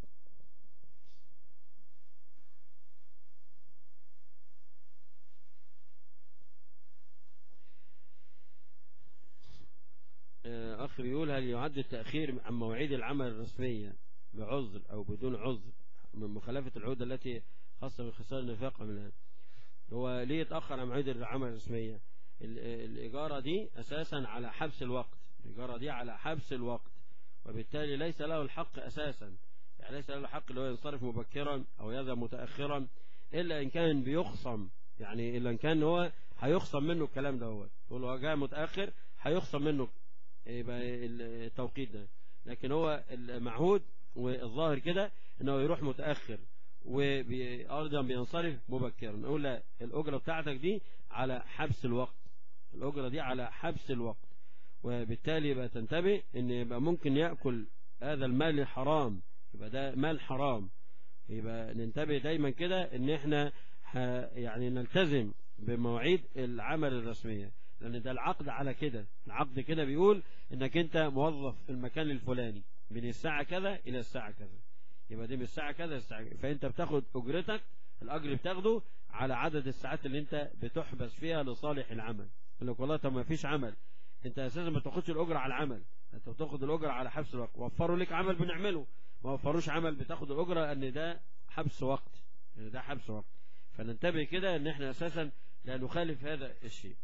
أخ بيقول هل يعد التأخير عن مواعيد العمل الرسمية بعذر أو بدون عذر من مخالفة العهود التي خاصة بخصال النفاق منها هو ليه يتأخر عن مواعيد العمل الرسمية الإجارة دي أساسا على حبس الوقت الإجارة دي على حبس الوقت وبالتالي ليس له الحق أساسا يعني ليس له الحق اللي هو ينصرف مبكرا أو يذهب متأخرا إلا إن كان بيخصم يعني إلا إن كان هو هيخصم منه الكلام ده هو يقول هو جاء متأخر هيخصم منه يبقى التوقيت ده لكن هو المعهود والظاهر كده انه يروح متأخر وأيضا بينصرف مبكرا نقول لا الأجرة بتاعتك دي على حبس الوقت الأجرة دي على حبس الوقت وبالتالي يبقى تنتبه ان يبقى ممكن يأكل هذا المال الحرام يبقى ده مال حرام يبقى ننتبه دايما كده ان احنا يعني نلتزم بمواعيد العمل الرسمية لان ده العقد على كده العقد كده بيقول انك انت موظف في المكان الفلاني من الساعة كذا الى الساعة كذا يبقى دي من الساعة كذا الساعة كذا فانت بتاخد اجرتك الاجر بتاخده على عدد الساعات اللي انت بتحبس فيها لصالح العمل يقول لك والله طب ما فيش عمل انت اساسا ما تاخدش الاجره على العمل انت بتاخد الاجره على حبس الوقت وفروا لك عمل بنعمله ما وفروش عمل بتاخد الاجره ان ده حبس وقت يعني ده حبس وقت فننتبه كده ان احنا اساسا لا نخالف هذا الشيء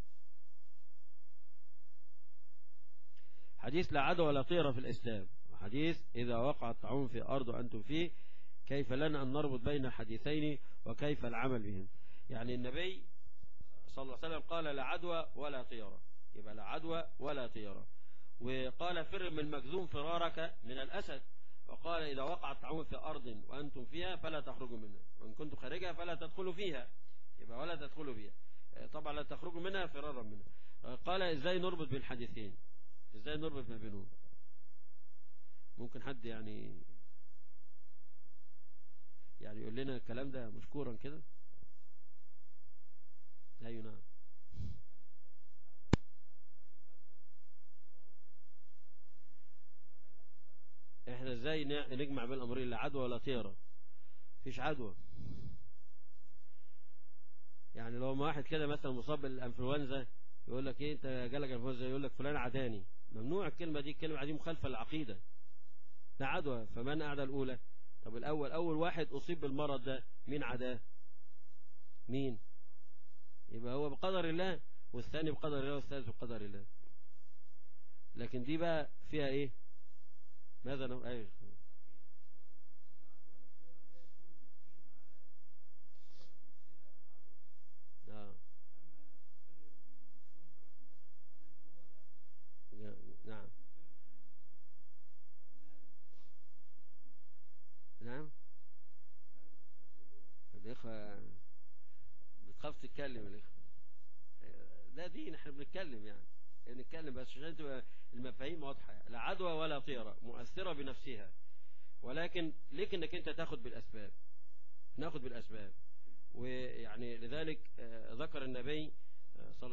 حديث لا عدوى ولا طيرة في الإسلام وحديث إذا وقع الطاعون في أرض وأنتم فيه كيف لنا أن نربط بين الحديثين وكيف العمل بهم يعني النبي صلى الله عليه وسلم قال لا عدوى ولا طيرة يبقى لا عدوى ولا طيرة وقال فر من المجذوم فرارك من الأسد وقال إذا وقع الطاعون في أرض وأنتم فيها فلا تخرجوا منها وإن كنتم خارجها فلا تدخلوا فيها يبقى ولا تدخلوا فيها طبعا لا تخرجوا منها فرارا منها قال إزاي نربط بين الحديثين إزاي نربط ما بينهم ممكن حد يعني يعني يقول لنا الكلام ده مشكورا كده ايوه نعم احنا ازاي نجمع بين الامرين لا عدوى ولا طيره مفيش عدوى يعني لو ما واحد كده مثلا مصاب بالانفلونزا يقول لك ايه انت جالك انفلونزا يقول لك فلان عداني ممنوع الكلمه دي الكلمه دي مخالفه للعقيده لا عدوى فمن اعدى الاولى طب الاول اول واحد اصيب بالمرض ده مين عداه مين يبقى هو بقدر الله والثاني بقدر الله والثالث بقدر الله لكن دي بقى فيها ايه ماذا نقول ايه آه. نعم نعم الإخوة بتخاف تتكلم الإخوة ده دين احنا بنتكلم يعني بنتكلم بس عشان تبقى المفاهيم واضحة لا عدوى ولا طيرة مؤثرة بنفسها ولكن ليك انك انت تاخد بالأسباب ناخد بالأسباب ويعني لذلك ذكر النبي صلى الله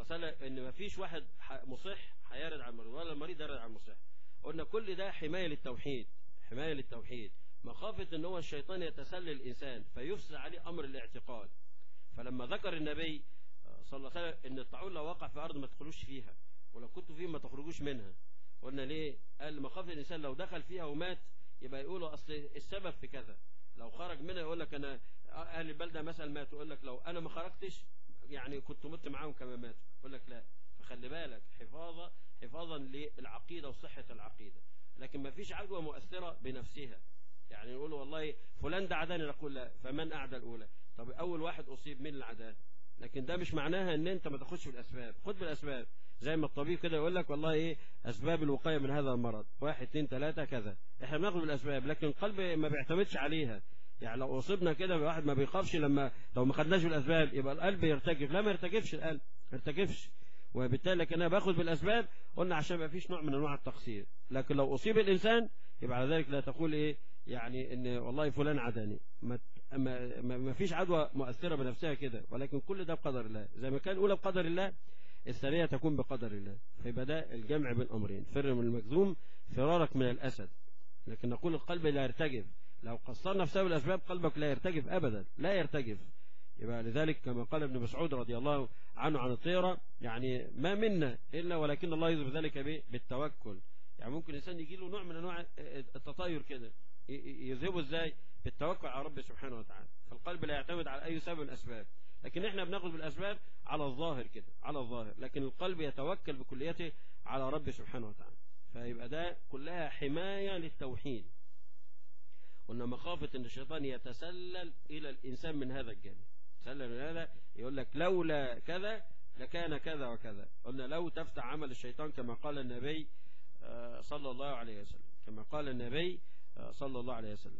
الله عليه وسلم ان ما فيش واحد ح- مصح هيرد على المريض ولا المريض يرد على المصح قلنا كل ده حماية للتوحيد حماية للتوحيد مخافة ان هو الشيطان يتسلل الانسان فيفسد عليه امر الاعتقاد فلما ذكر النبي آه، صلى الله عليه وسلم ان الطاعون لو وقع في ارض ما تدخلوش فيها ولو كنتوا فيه ما تخرجوش منها قلنا ليه قال مخافة الانسان لو دخل فيها ومات يبقى يقولوا اصل السبب في كذا لو خرج منها يقول لك انا اهل البلده مثلا ماتوا يقول لك لو انا ما خرجتش يعني كنت مت معاهم كما ماتوا يقول لك لا فخلي بالك حفاظا حفاظا للعقيده وصحه العقيده لكن ما فيش عدوى مؤثره بنفسها يعني نقول والله فلان ده عداني نقول لا فمن اعدى الاولى طب اول واحد اصيب مين اللي عداه لكن ده مش معناها ان انت ما تاخدش بالاسباب خد بالاسباب زي ما الطبيب كده يقول لك والله ايه اسباب الوقايه من هذا المرض واحد اتنين تلاته كذا احنا بناخد بالاسباب لكن القلب ما بيعتمدش عليها يعني لو اصبنا كده بواحد ما بيخافش لما لو ما خدناش بالاسباب يبقى القلب يرتجف لا ما يرتجفش القلب ما يرتجفش وبالتالي لكن انا باخد بالاسباب قلنا عشان ما فيش نوع من انواع التقصير لكن لو اصيب الانسان يبقى على ذلك لا تقول ايه يعني ان والله فلان عداني ما ما, ما ما فيش عدوى مؤثره بنفسها كده ولكن كل ده بقدر الله زي ما كان الاولى بقدر الله الثانيه تكون بقدر الله فيبقى ده الجمع بين امرين فر من المكذوم فرارك من الاسد لكن نقول القلب لا يرتجف لو قصرنا بسبب الاسباب قلبك لا يرتجف ابدا لا يرتجف يبقى لذلك كما قال ابن مسعود رضي الله عنه عن الطيرة يعني ما منا إلا ولكن الله يذهب ذلك به بالتوكل يعني ممكن الإنسان يجي له نوع من أنواع التطاير كده ي- ي- يذهبه إزاي بالتوكل على ربه سبحانه وتعالى فالقلب لا يعتمد على أي سبب من الأسباب لكن احنا بناخد بالأسباب على الظاهر كده على الظاهر لكن القلب يتوكل بكليته على ربه سبحانه وتعالى فيبقى ده كلها حماية للتوحيد قلنا مخافة ان الشيطان يتسلل الى الانسان من هذا الجانب يتسلل من هذا يقول لك لولا كذا لكان كذا وكذا قلنا لو تفتح عمل الشيطان كما قال النبي آه، صلى الله عليه وسلم كما قال النبي آه، صلى الله عليه وسلم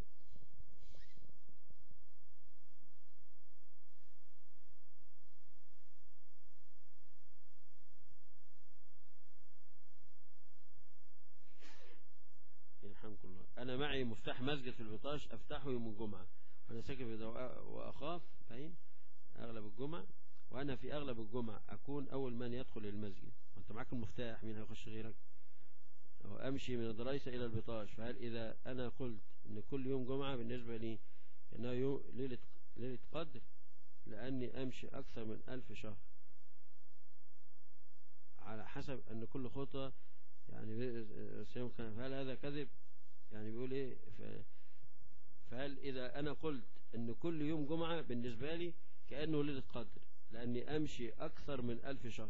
يرحمكم الله انا معي مفتاح مسجد في البطاش افتحه يوم الجمعه وانا ساكن في دواء واخاف باين اغلب الجمعه وانا في اغلب الجمعه اكون اول من يدخل المسجد وانت معاك المفتاح مين هيخش غيرك أو امشي من الدرايسه الى البطاش فهل اذا انا قلت ان كل يوم جمعه بالنسبه لي انه يوم ليله ليله قدر لاني امشي اكثر من ألف شهر على حسب ان كل خطوه يعني بي- صيام كان فهل هذا كذب يعني بيقول ايه ف- فهل اذا انا قلت ان كل يوم جمعة بالنسبة لي كأنه ليلة قدر لاني امشي اكثر من الف شهر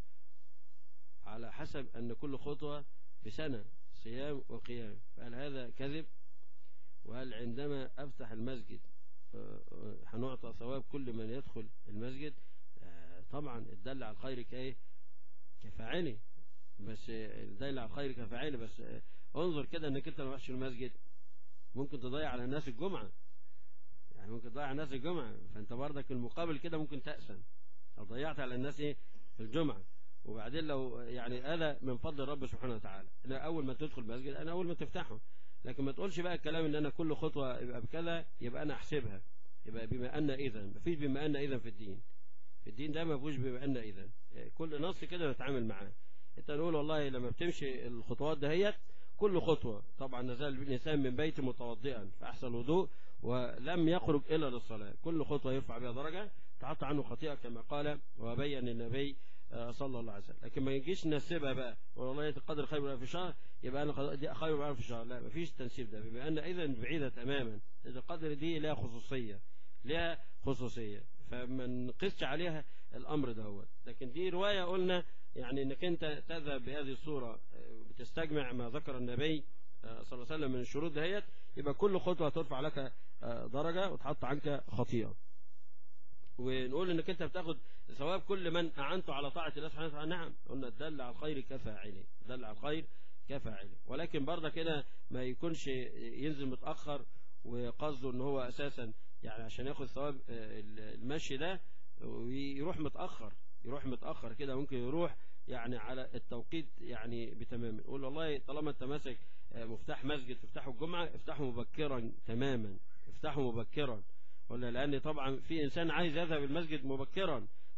على حسب ان كل خطوة بسنة صيام وقيام فهل هذا كذب وهل عندما افتح المسجد آه، آه، هنعطى ثواب كل من يدخل المسجد آه، طبعا الدل على الخير كايه كفاعله بس الدل على الخير كفاعله بس آه، انظر كده انك انت ما رحتش المسجد ممكن تضيع على الناس الجمعة يعني ممكن تضيع على الناس الجمعة فانت برضك المقابل كده ممكن تأسن لو ضيعت على الناس ايه الجمعة وبعدين لو يعني هذا من فضل رب سبحانه وتعالى انا اول ما تدخل مسجد انا اول ما تفتحه لكن ما تقولش بقى الكلام ان انا كل خطوة يبقى بكذا يبقى انا احسبها يبقى بما ان اذا مفيش بما ان اذا في الدين في الدين ده ما فيهوش بما ان اذا كل نص كده نتعامل معاه انت نقول والله لما بتمشي الخطوات دهيت كل خطوة طبعا نزال الإنسان من بيته متوضئا فأحسن الوضوء ولم يخرج إلا للصلاة كل خطوة يرفع بها درجة تحط عنه خطيئة كما قال وبين النبي آه، صلى الله عليه وسلم لكن ما يجيش نسيبها بقى والله القدر خير ولا في شهر يبقى أنا خلاص دي خير ولا في شهر لا ما فيش تنسيب ده بما أن إذا بعيدة تماما القدر دي لها خصوصية لها خصوصية فما نقصش عليها الأمر دهوت لكن دي رواية قلنا يعني انك انت تذهب بهذه الصورة آه، بتستجمع ما ذكر النبي آه، صلى الله عليه وسلم من الشروط دهيت يبقى كل خطوة ترفع لك آه، درجة وتحط عنك خطيئة ونقول انك انت بتاخد ثواب كل من اعنته على طاعة الله سبحانه وتعالى نعم قلنا الدل على الخير كفاعله الدل على الخير كفاعله ولكن برضه كده ما يكونش ينزل متأخر وقصده ان هو اساسا يعني عشان ياخد ثواب آه، المشي ده ويروح متأخر يروح متأخر كده ممكن يروح يعني على التوقيت يعني بتمام قول والله طالما انت ماسك آه، مفتاح مسجد تفتحه الجمعة افتحه مبكرا تماما افتحه مبكرا ولا لأن طبعا في إنسان عايز يذهب المسجد مبكرا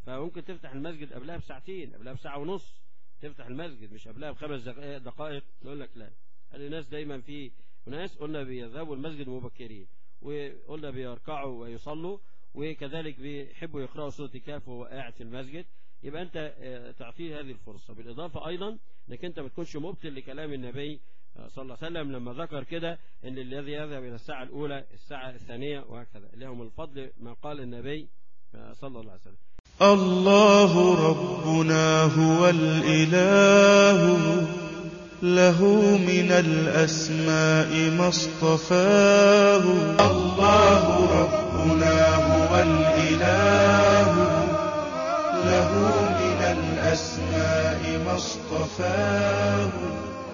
فممكن تفتح المسجد قبلها بساعتين قبلها بساعة ونص تفتح المسجد مش قبلها بخمس دقائق- دقائق نقول لك لا هذه ناس دايما في ناس قلنا بيذهبوا المسجد مبكرين وقلنا بيركعوا ويصلوا وكذلك بيحبوا يقرأوا سورة الكهف وهو قاعد في المسجد يبقى أنت آه، تعطيه هذه الفرصة بالإضافة أيضا أنك أنت ما تكونش مبطل لكلام النبي آه، صلى الله عليه وسلم لما ذكر كده أن الذي يذهب إلى الساعة الأولى الساعة الثانية وهكذا لهم الفضل ما قال النبي آه، صلى الله عليه وسلم الله ربنا هو الإله له من الأسماء ما اصطفاه الله ربنا هو الإله له من الأسماء ما اصطفاه